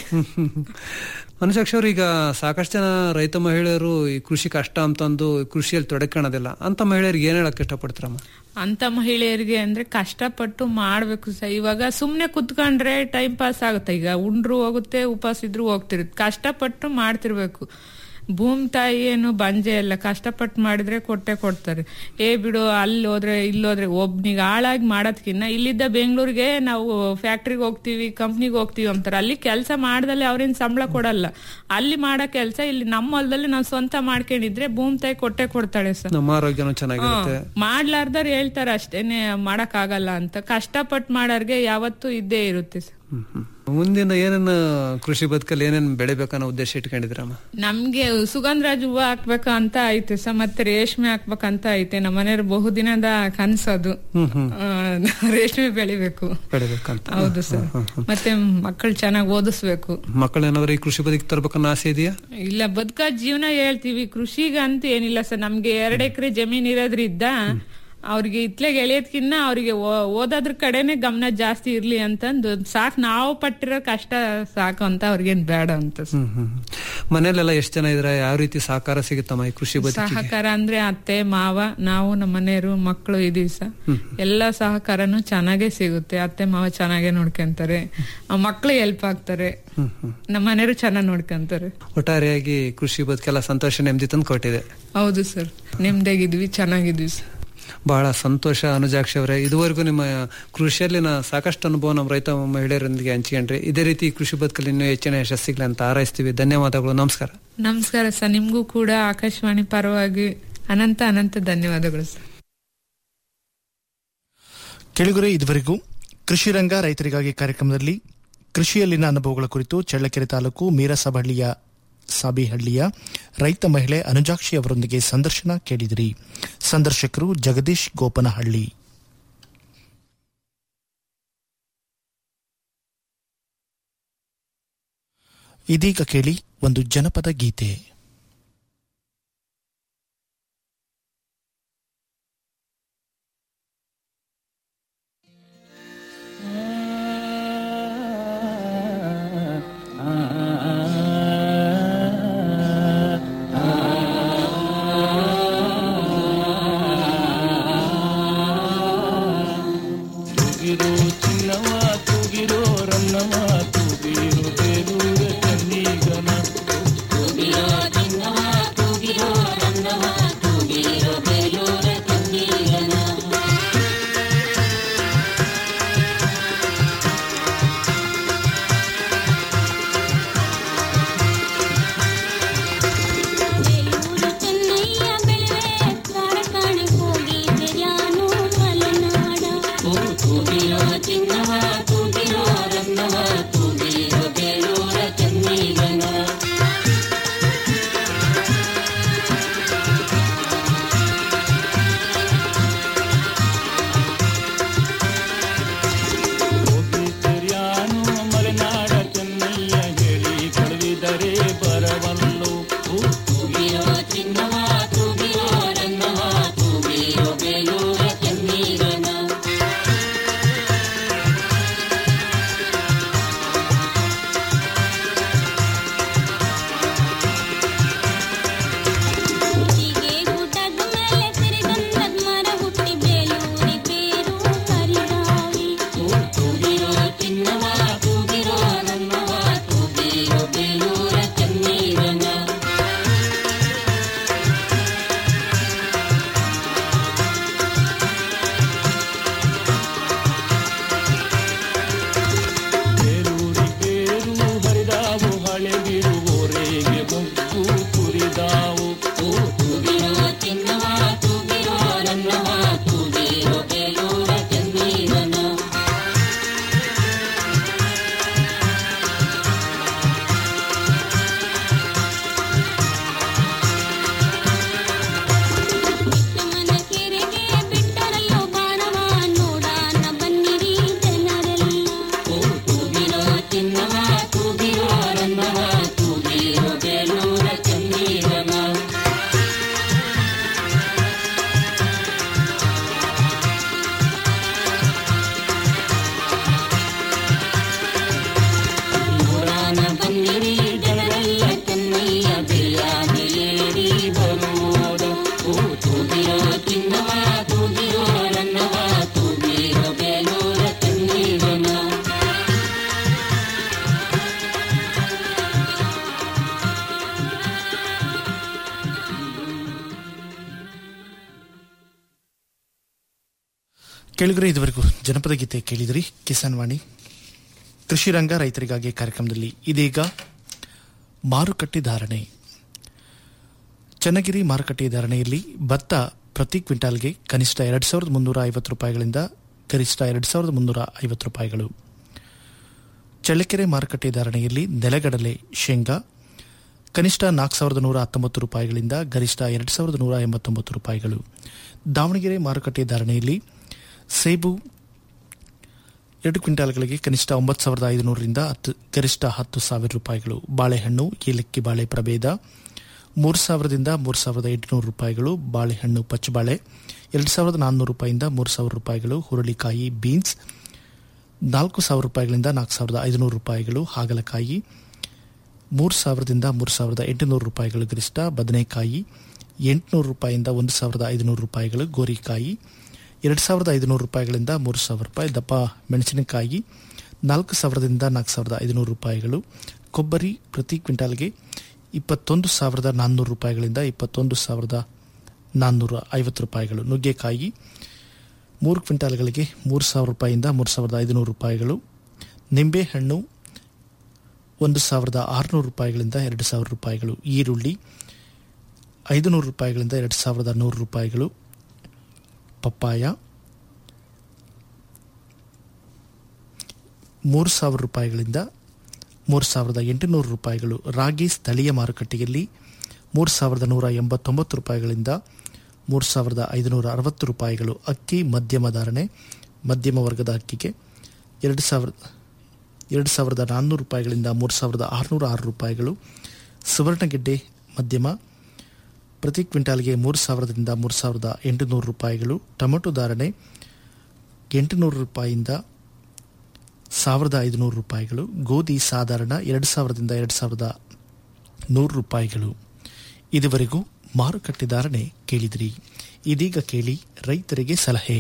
ಅನುಜಾಕ್ಷ ಅವ್ರು ಈಗ ಸಾಕಷ್ಟು ಜನ ರೈತ ಮಹಿಳೆಯರು ಈ ಕೃಷಿ ಕಷ್ಟ ಅಂತಂದು ಕೃಷಿಯಲ್ಲಿ ತೊಡಕೊಳ್ಳೋದಿಲ್ಲ ಅಂತ ಮಹಿಳೆಯರಿಗೆ ಏನ್ ಹೇಳಕ್ ಇಷ್ಟಪಡ್ತಾರಮ್ಮ ಅಂತ ಮಹಿಳೆಯರಿಗೆ ಅಂದ್ರೆ ಕಷ್ಟಪಟ್ಟು ಮಾಡ್ಬೇಕು ಸರ್ ಇವಾಗ ಸುಮ್ನೆ ಕುತ್ಕೊಂಡ್ರೆ ಟೈಮ್ ಪಾಸ್ ಆಗುತ್ತೆ ಈಗ ಉಂಡ್ರು ಹೋಗುತ್ತೆ ಉಪವಾಸ ಇದ್ರು ಹೋಗ್ತಿರುತ್ತೆ ಕಷ್ಟಪಟ್ಟು ಮಾಡ್ತಿರ್ಬೇಕು ಭೂಮಿ ತಾಯಿ ಏನು ಬಂಜೆ ಇಲ್ಲ ಕಷ್ಟಪಟ್ಟು ಮಾಡಿದ್ರೆ ಕೊಟ್ಟೆ ಕೊಡ್ತಾರೆ ಏ ಬಿಡು ಅಲ್ಲಿ ಹೋದ್ರೆ ಇಲ್ಲಿ ಹೋದ್ರೆ ಒಬ್ನಿಗೆ ಹಾಳಾಗಿ ಮಾಡೋದ್ಕಿನ್ನ ಇಲ್ಲಿದ್ದ ಬೆಂಗಳೂರಿಗೆ ನಾವು ಫ್ಯಾಕ್ಟ್ರಿಗೆ ಹೋಗ್ತೀವಿ ಕಂಪ್ನಿಗೆ ಹೋಗ್ತೀವಿ ಅಂತಾರೆ ಅಲ್ಲಿ ಕೆಲಸ ಮಾಡ್ದಲ್ಲೇ ಅವ್ರೇನ್ ಸಂಬಳ ಕೊಡಲ್ಲ ಅಲ್ಲಿ ಮಾಡೋ ಕೆಲಸ ಇಲ್ಲಿ ನಮ್ಮ ಹೊಲದಲ್ಲಿ ನಾವು ಸ್ವಂತ ಮಾಡ್ಕೊಂಡಿದ್ರೆ ಭೂಮಿ ತಾಯಿ ಕೊಟ್ಟೆ ಕೊಡ್ತಾಳೆ ಸರ್ ನಮ್ಮ ಆರೋಗ್ಯನೂ ಚೆನ್ನಾಗಿರುತ್ತೆ ಮಾಡ್ಲಾರ್ದವ್ರು ಹೇಳ್ತಾರ ಅಷ್ಟೇನೆ ಮಾಡಕ್ ಆಗಲ್ಲ ಅಂತ ಕಷ್ಟಪಟ್ಟು ಮಾಡೋರ್ಗೆ ಯಾವತ್ತೂ ಇದ್ದೇ ಇರುತ್ತೆ ಸರ್ ಹ್ಮ್ ಹ್ಮ್. ಮುಂದಿನ ಏನೇನು ಕೃಷಿ ಬದುಕಲ್ಲಿ ಏನೇನ್ ಬೆಳಿಬೇಕನ್ನೋ ಉದ್ದೇಶ ಇಟ್ಕೊಂಡಿದ್ರಮ್ಮ ನಮ್ಗೆ ಸುಗಂಧರಾಜ್ ಹೂವು ಹಾಕ್ಬೇಕು ಅಂತ ಐತೆ ಸರ್ ಮತ್ತೆ ರೇಷ್ಮೆ ಹಾಕ್ಬೇಕಂತ ಐತೆ ನಮ್ಮ ಮನೆಯವ್ರ ಬಹುದಿನದ ಕನ್ಸದು ಹ್ಮ್ ಹ್ಮ್ ಆ, ರೇಷ್ಮೆ ಬೆಳಿಬೇಕು ಬೆಳಿಬೇಕಂತ ಹೌದು ಸರ್ ಮತ್ತೆ ಮಕ್ಕಳು ಚೆನ್ನಾಗಿ ಓದಿಸ್ಬೇಕು ಮಕ್ಕಳು ಏನಾದ್ರು ಈ ಕೃಷಿ ಬದುಕಿ ತರ್ಬೇಕನ್ನೋ ಆಸೆ ಇದೆಯಾ ಇಲ್ಲ ಬದುಕ ಜೀವನ ಹೇಳ್ತೀವಿ ಕೃಷಿಗಂತೂ ಏನಿಲ್ಲ ಸರ್ ನಮ್ಗೆ ಎರಡ್ ಎಕರೆ ಜಮೀನ್ ಇರೋದ್ರಿಂದ ಅವ್ರಿಗೆ ಇತ್ಲೆಗೆ ಎಳೆಯೋದ್ಕಿನ್ನ ಅವ್ರಿಗೆ ಓ- ಓದೋದ್ರ ಕಡೆನೆ ಗಮನ ಜಾಸ್ತಿ ಇರ್ಲಿ ಅಂತಂದು ಸಾಕ್ ನಾವು ಪಟ್ಟಿರೋ ಕಷ್ಟ ಸಾಕು ಅಂತ ಅವ್ರಿಗೇನ್ ಬೇಡ ಅಂತ ಸರ್. ಹ್ಮ್ ಹ್ಮ್ ಮನೇಲೆಲ್ಲ ಎಷ್ಟು ಜನ ಇದ್ರೆ ಯಾವ ರೀತಿ ಸಹಕಾರ ಸಿಗುತ್ತಮ್ಮ ಈ ಕೃಷಿ ಬದುಕಿಗೆ ಸಹಕಾರ ಅಂದ್ರೆ ಅತ್ತೆ ಮಾವ ನಾವು ನಮ್ಮ ಮನೆಯವರು ಮಕ್ಕಳು ಇದೀವಿ ಸರ್ ಎಲ್ಲ ಸಹಕಾರನು ಚೆನ್ನಾಗೇ ಸಿಗುತ್ತೆ ಅತ್ತೆ ಮಾವ ಚೆನ್ನಾಗೇ ನೋಡ್ಕೊಂತಾರೆ ಮಕ್ಕಳು ಹೆಲ್ಪ್ ಆಗ್ತಾರೆ ಹ್ಮ್ ಹ್ಮ್ ನಮ್ಮ ಮನೆಯವರು ಚೆನ್ನಾಗಿ ನೋಡ್ಕೊಂತಾರೆ ಒಟ್ಟಾರೆಯಾಗಿ ಕೃಷಿ ಬದುಕೆಲ್ಲ ಸಂತೋಷ ನೆಮ್ಮದಿ ತಂದು ಕೊಟ್ಟಿದೆ ಹೌದು ಸರ್ ನೆಮ್ಮದಿಯಾಗಿದ್ವಿ ಚೆನ್ನಾಗಿದ್ವಿ ಸರ್ ಬಹಳ ಸಂತೋಷ ಅನುಜಾಕ್ಷ ಅವರೇ ಇದುವರೆಗೂ ನಿಮ್ಮ ಕೃಷಿಯಲ್ಲಿನ ಸಾಕಷ್ಟು ಅನುಭವ ನಮ್ಮ ರೈತ ಮಹಿಳೆಯರೊಂದಿಗೆ ಹಂಚಿಕೊಂಡ್ರಿ ಇದೇ ರೀತಿ ಕೃಷಿ ಬದುಕಲ್ಲಿ ಇನ್ನೂ ಹೆಚ್ಚಿನ ಯಶಸ್ಸಿಗ್ಲಿ ಅಂತ ಹಾರೈಸ್ತೀವಿ ಧನ್ಯವಾದಗಳು ನಮಸ್ಕಾರ ನಮಸ್ಕಾರ ಸರ್ ನಿಮ್ಗೂ ಕೂಡ ಆಕಾಶವಾಣಿ ಪರವಾಗಿ ಅನಂತ ಅನಂತ ಧನ್ಯವಾದಗಳು ಸರ್ ಕೆಳಗುರೆ ಇದುವರೆಗೂ ಕೃಷಿ ರಂಗ ರೈತರಿಗಾಗಿ ಕಾರ್ಯಕ್ರಮದಲ್ಲಿ ಕೃಷಿಯಲ್ಲಿನ ಅನುಭವಗಳ ಕುರಿತು ಚಳ್ಳಕೆರೆ ತಾಲೂಕು ಮೀರಸಬಹಳ್ಳಿಯ ಸಾಬಿಹಳ್ಳಿಯ ರೈತ ಮಹಿಳೆ ಅನುಜಾಕ್ಷಿ ಅವರೊಂದಿಗೆ ಸಂದರ್ಶನ ಕೇಳಿದಿರಿ ಸಂದರ್ಶಕರು ಜಗದೀಶ್ ಗೋಪನಹಳ್ಳಿ ಇದೀಗ ಕೇಳಿ ಒಂದು ಜನಪದ ಗೀತೆ ತೂಗಿರೋ ಚಿನ್ನವ ತೂಗಿರೋ ರನ್ನವ ತೂಗಿರೋ ಬೇಲೂರ ಕನ್ನೀಗನ ಬೇಲೂರು ಚೆನ್ನಯ್ಯ ಬೆಳೆವೆ ಕಾರ್ಖಾನೆ ಹೋಗಿ ಬೆರ್ಯಾನು ಮಲೆನಾಡ ತೂಗಿರೋ ಚಿನ್ನವ ತೂಗಿರೋ ರನ್ನವ ತೂಗಿರೋ ಬೇಲೂರ ಚಿನ್ನವ ತೂಗಿರೋ ರನ್ನವ ತೂಗಿರೋ ಬೇಲೂರ ಚನ್ನೀರನ ಪುರಾಣ ಬನ್ನಿರಿ ಜನರೆಲ್ಲ ಚೆನ್ನಯ್ಯ ಬೆಳೆಯಾಗಿ ಏರಿ ಬರುವುದು ಹೂ ತೂಗಿರೋ ಚಿನ್ನವ ತೂಗಿರೋ ರನ್ನವ ತೂಗಿರೋ ಬೇಲೂರ ಚೆನ್ನೀರನ ಕೇಳಿದ್ರೆ ಇದುವರೆಗೂ ಜನಪದ ಗೀತೆ ಕೇಳಿದ್ರಿ ಕಿಸಾನ್ ವಾಣಿ ಕೃಷಿ ರಂಗ ರೈತರಿಗಾಗಿ ಕಾರ್ಯಕ್ರಮದಲ್ಲಿ ಇದೀಗ ಮಾರುಕಟ್ಟೆ ಧಾರಣೆ ಚನ್ನಗಿರಿ ಮಾರುಕಟ್ಟೆ ಧಾರಣೆಯಲ್ಲಿ ಭತ್ತ ಪ್ರತಿ ಕ್ವಿಂಟಾಲ್ಗೆ ಕನಿಷ್ಠ ಎರಡು ಸಾವಿರದ ಮುನ್ನೂರ ಐವತ್ತು ರೂಪಾಯಿಗಳಿಂದ ಗರಿಷ್ಠ ಎರಡು ಸಾವಿರದ ಮುನ್ನೂರ ಐವತ್ತು ರೂಪಾಯಿಗಳು ಚಳ್ಳಕೆರೆ ಮಾರುಕಟ್ಟೆ ಧಾರಣೆಯಲ್ಲಿ ನೆಲಗಡಲೆ ಶೇಂಗಾ ಕನಿಷ್ಠ ನಾಲ್ಕು ಸಾವಿರದ ನೂರ ಹತ್ತೊಂಬತ್ತು ರೂಪಾಯಿಗಳಿಂದ ಗರಿಷ್ಠ ಎರಡು ಸಾವಿರದ ನೂರ ಎಂಬತ್ತೊಂಬತ್ತು ರೂಪಾಯಿಗಳು ದಾವಣಗೆರೆ ಮಾರುಕಟ್ಟೆ ಧಾರಣೆಯಲ್ಲಿ ಸೇಬು ಎರಡು ಕ್ವಿಂಟಾಲ್ಗಳಿಗೆ ಕನಿಷ್ಠ ಒಂಬತ್ತು ಸಾವಿರದ ಐದುನೂರರಿಂದ ಹತ್ತು ಗರಿಷ್ಠ ಹತ್ತು ಸಾವಿರ ರೂಪಾಯಿಗಳು ಬಾಳೆಹಣ್ಣು ಏಲಕ್ಕಿ ಬಾಳೆ ಪ್ರಭೇದ ಮೂರು ಸಾವಿರದಿಂದ ಮೂರು ಸಾವಿರದ ಎಂಟುನೂರು ರೂಪಾಯಿಗಳು ಬಾಳೆಹಣ್ಣು ಪಚ್ಚಬಾಳೆ ಎರಡು ಸಾವಿರದ ನಾನ್ನೂರು ರೂಪಾಯಿಯಿಂದ ಮೂರು ಸಾವಿರ ರೂಪಾಯಿಗಳು ಹುರುಳಿಕಾಯಿ ಬೀನ್ಸ್ ನಾಲ್ಕು ಸಾವಿರ ರೂಪಾಯಿಗಳಿಂದ ನಾಲ್ಕು ಸಾವಿರದ ಐದುನೂರು ರೂಪಾಯಿಗಳು ಹಾಗಲಕಾಯಿ ಮೂರು ಸಾವಿರದಿಂದ ಮೂರು ಸಾವಿರದ ಎಂಟುನೂರು ರೂಪಾಯಿಗಳು ಗರಿಷ್ಠ ಬದನೆಕಾಯಿ ಎಂಟುನೂರು ರೂಪಾಯಿಯಿಂದ ಒಂದು ಸಾವಿರದ ಐದುನೂರು ರೂಪಾಯಿಗಳು ಗೋರಿಕಾಯಿ ಎರಡು ಸಾವಿರದ ಐದುನೂರು ರೂಪಾಯಿಗಳಿಂದ ಮೂರು ಸಾವಿರ ರೂಪಾಯಿ ದಪ್ಪ ಮೆಣಸಿನಕಾಯಿ ನಾಲ್ಕು ಸಾವಿರದಿಂದ ನಾಲ್ಕು ಸಾವಿರದ ಐದುನೂರು ರೂಪಾಯಿಗಳು ಕೊಬ್ಬರಿ ಪ್ರತಿ ಕ್ವಿಂಟಾಲ್ಗೆ ಇಪ್ಪತ್ತೊಂದು ಸಾವಿರದ ನಾನ್ನೂರು ರೂಪಾಯಿಗಳಿಂದ ಇಪ್ಪತ್ತೊಂದು ಸಾವಿರದ ನಾನ್ನೂರ ಐವತ್ತು ರೂಪಾಯಿಗಳು ನುಗ್ಗೆಕಾಯಿ ಮೂರು ಕ್ವಿಂಟಾಲ್ಗಳಿಗೆ ಮೂರು ಸಾವಿರ ರೂಪಾಯಿಯಿಂದ ಮೂರು ಸಾವಿರದ ಐದುನೂರು ರೂಪಾಯಿಗಳು ನಿಂಬೆಹಣ್ಣು ಒಂದು ಸಾವಿರದ ಆರುನೂರು ರೂಪಾಯಿಗಳಿಂದ ಎರಡು ಸಾವಿರ ರೂಪಾಯಿಗಳು ಈರುಳ್ಳಿ ಐದುನೂರು ರೂಪಾಯಿಗಳಿಂದ ಎರಡು ಸಾವಿರದ ನೂರು ರೂಪಾಯಿಗಳು ಪಪ್ಪಾಯ ಮೂರು ಸಾವಿರ ರೂಪಾಯಿಗಳಿಂದ ಮೂರು ಸಾವಿರದ ಎಂಟುನೂರು ರೂಪಾಯಿಗಳು ರಾಗಿ ಸ್ಥಳೀಯ ಮಾರುಕಟ್ಟೆಯಲ್ಲಿ ಮೂರು ಸಾವಿರದ ನೂರ ಎಂಬತ್ತೊಂಬತ್ತು ರೂಪಾಯಿಗಳಿಂದ ಮೂರು ಸಾವಿರದ ಐದುನೂರ ಅರವತ್ತು ರೂಪಾಯಿಗಳು ಅಕ್ಕಿ ಮಧ್ಯಮ ಧಾರಣೆ ಮಧ್ಯಮ ವರ್ಗದ ಅಕ್ಕಿಗೆ ಎರಡು ಸಾವಿರದ ಎರಡು ಸಾವಿರದ ನಾನ್ನೂರು ರೂಪಾಯಿಗಳಿಂದ ಮೂರು ಸಾವಿರದ ಆರುನೂರ ಆರು ರೂಪಾಯಿಗಳು ಸುವರ್ಣಗೆಡ್ಡೆ ಮಧ್ಯಮ ಪ್ರತಿ ಕ್ವಿಂಟಾಲ್ಗೆ ಮೂರು ಸಾವಿರದಿಂದ ಮೂರು ಸಾವಿರದ ಎಂಟುನೂರು ರೂಪಾಯಿಗಳು ಟೊಮೆಟೊ ಧಾರಣೆ ಎಂಟುನೂರು ರೂಪಾಯಿಯಿಂದ ಸಾವಿರದ ಐದುನೂರು ರೂಪಾಯಿಗಳು ಗೋಧಿ ಸಾಧಾರಣ ಎರಡು ಸಾವಿರದಿಂದ ಎರಡು ಸಾವಿರದ ನೂರು ರೂಪಾಯಿಗಳು ಇದುವರೆಗೂ ಮಾರುಕಟ್ಟೆ ಧಾರಣೆ ಕೇಳಿದ್ರಿ ಇದೀಗ ಕೇಳಿ ರೈತರಿಗೆ ಸಲಹೆ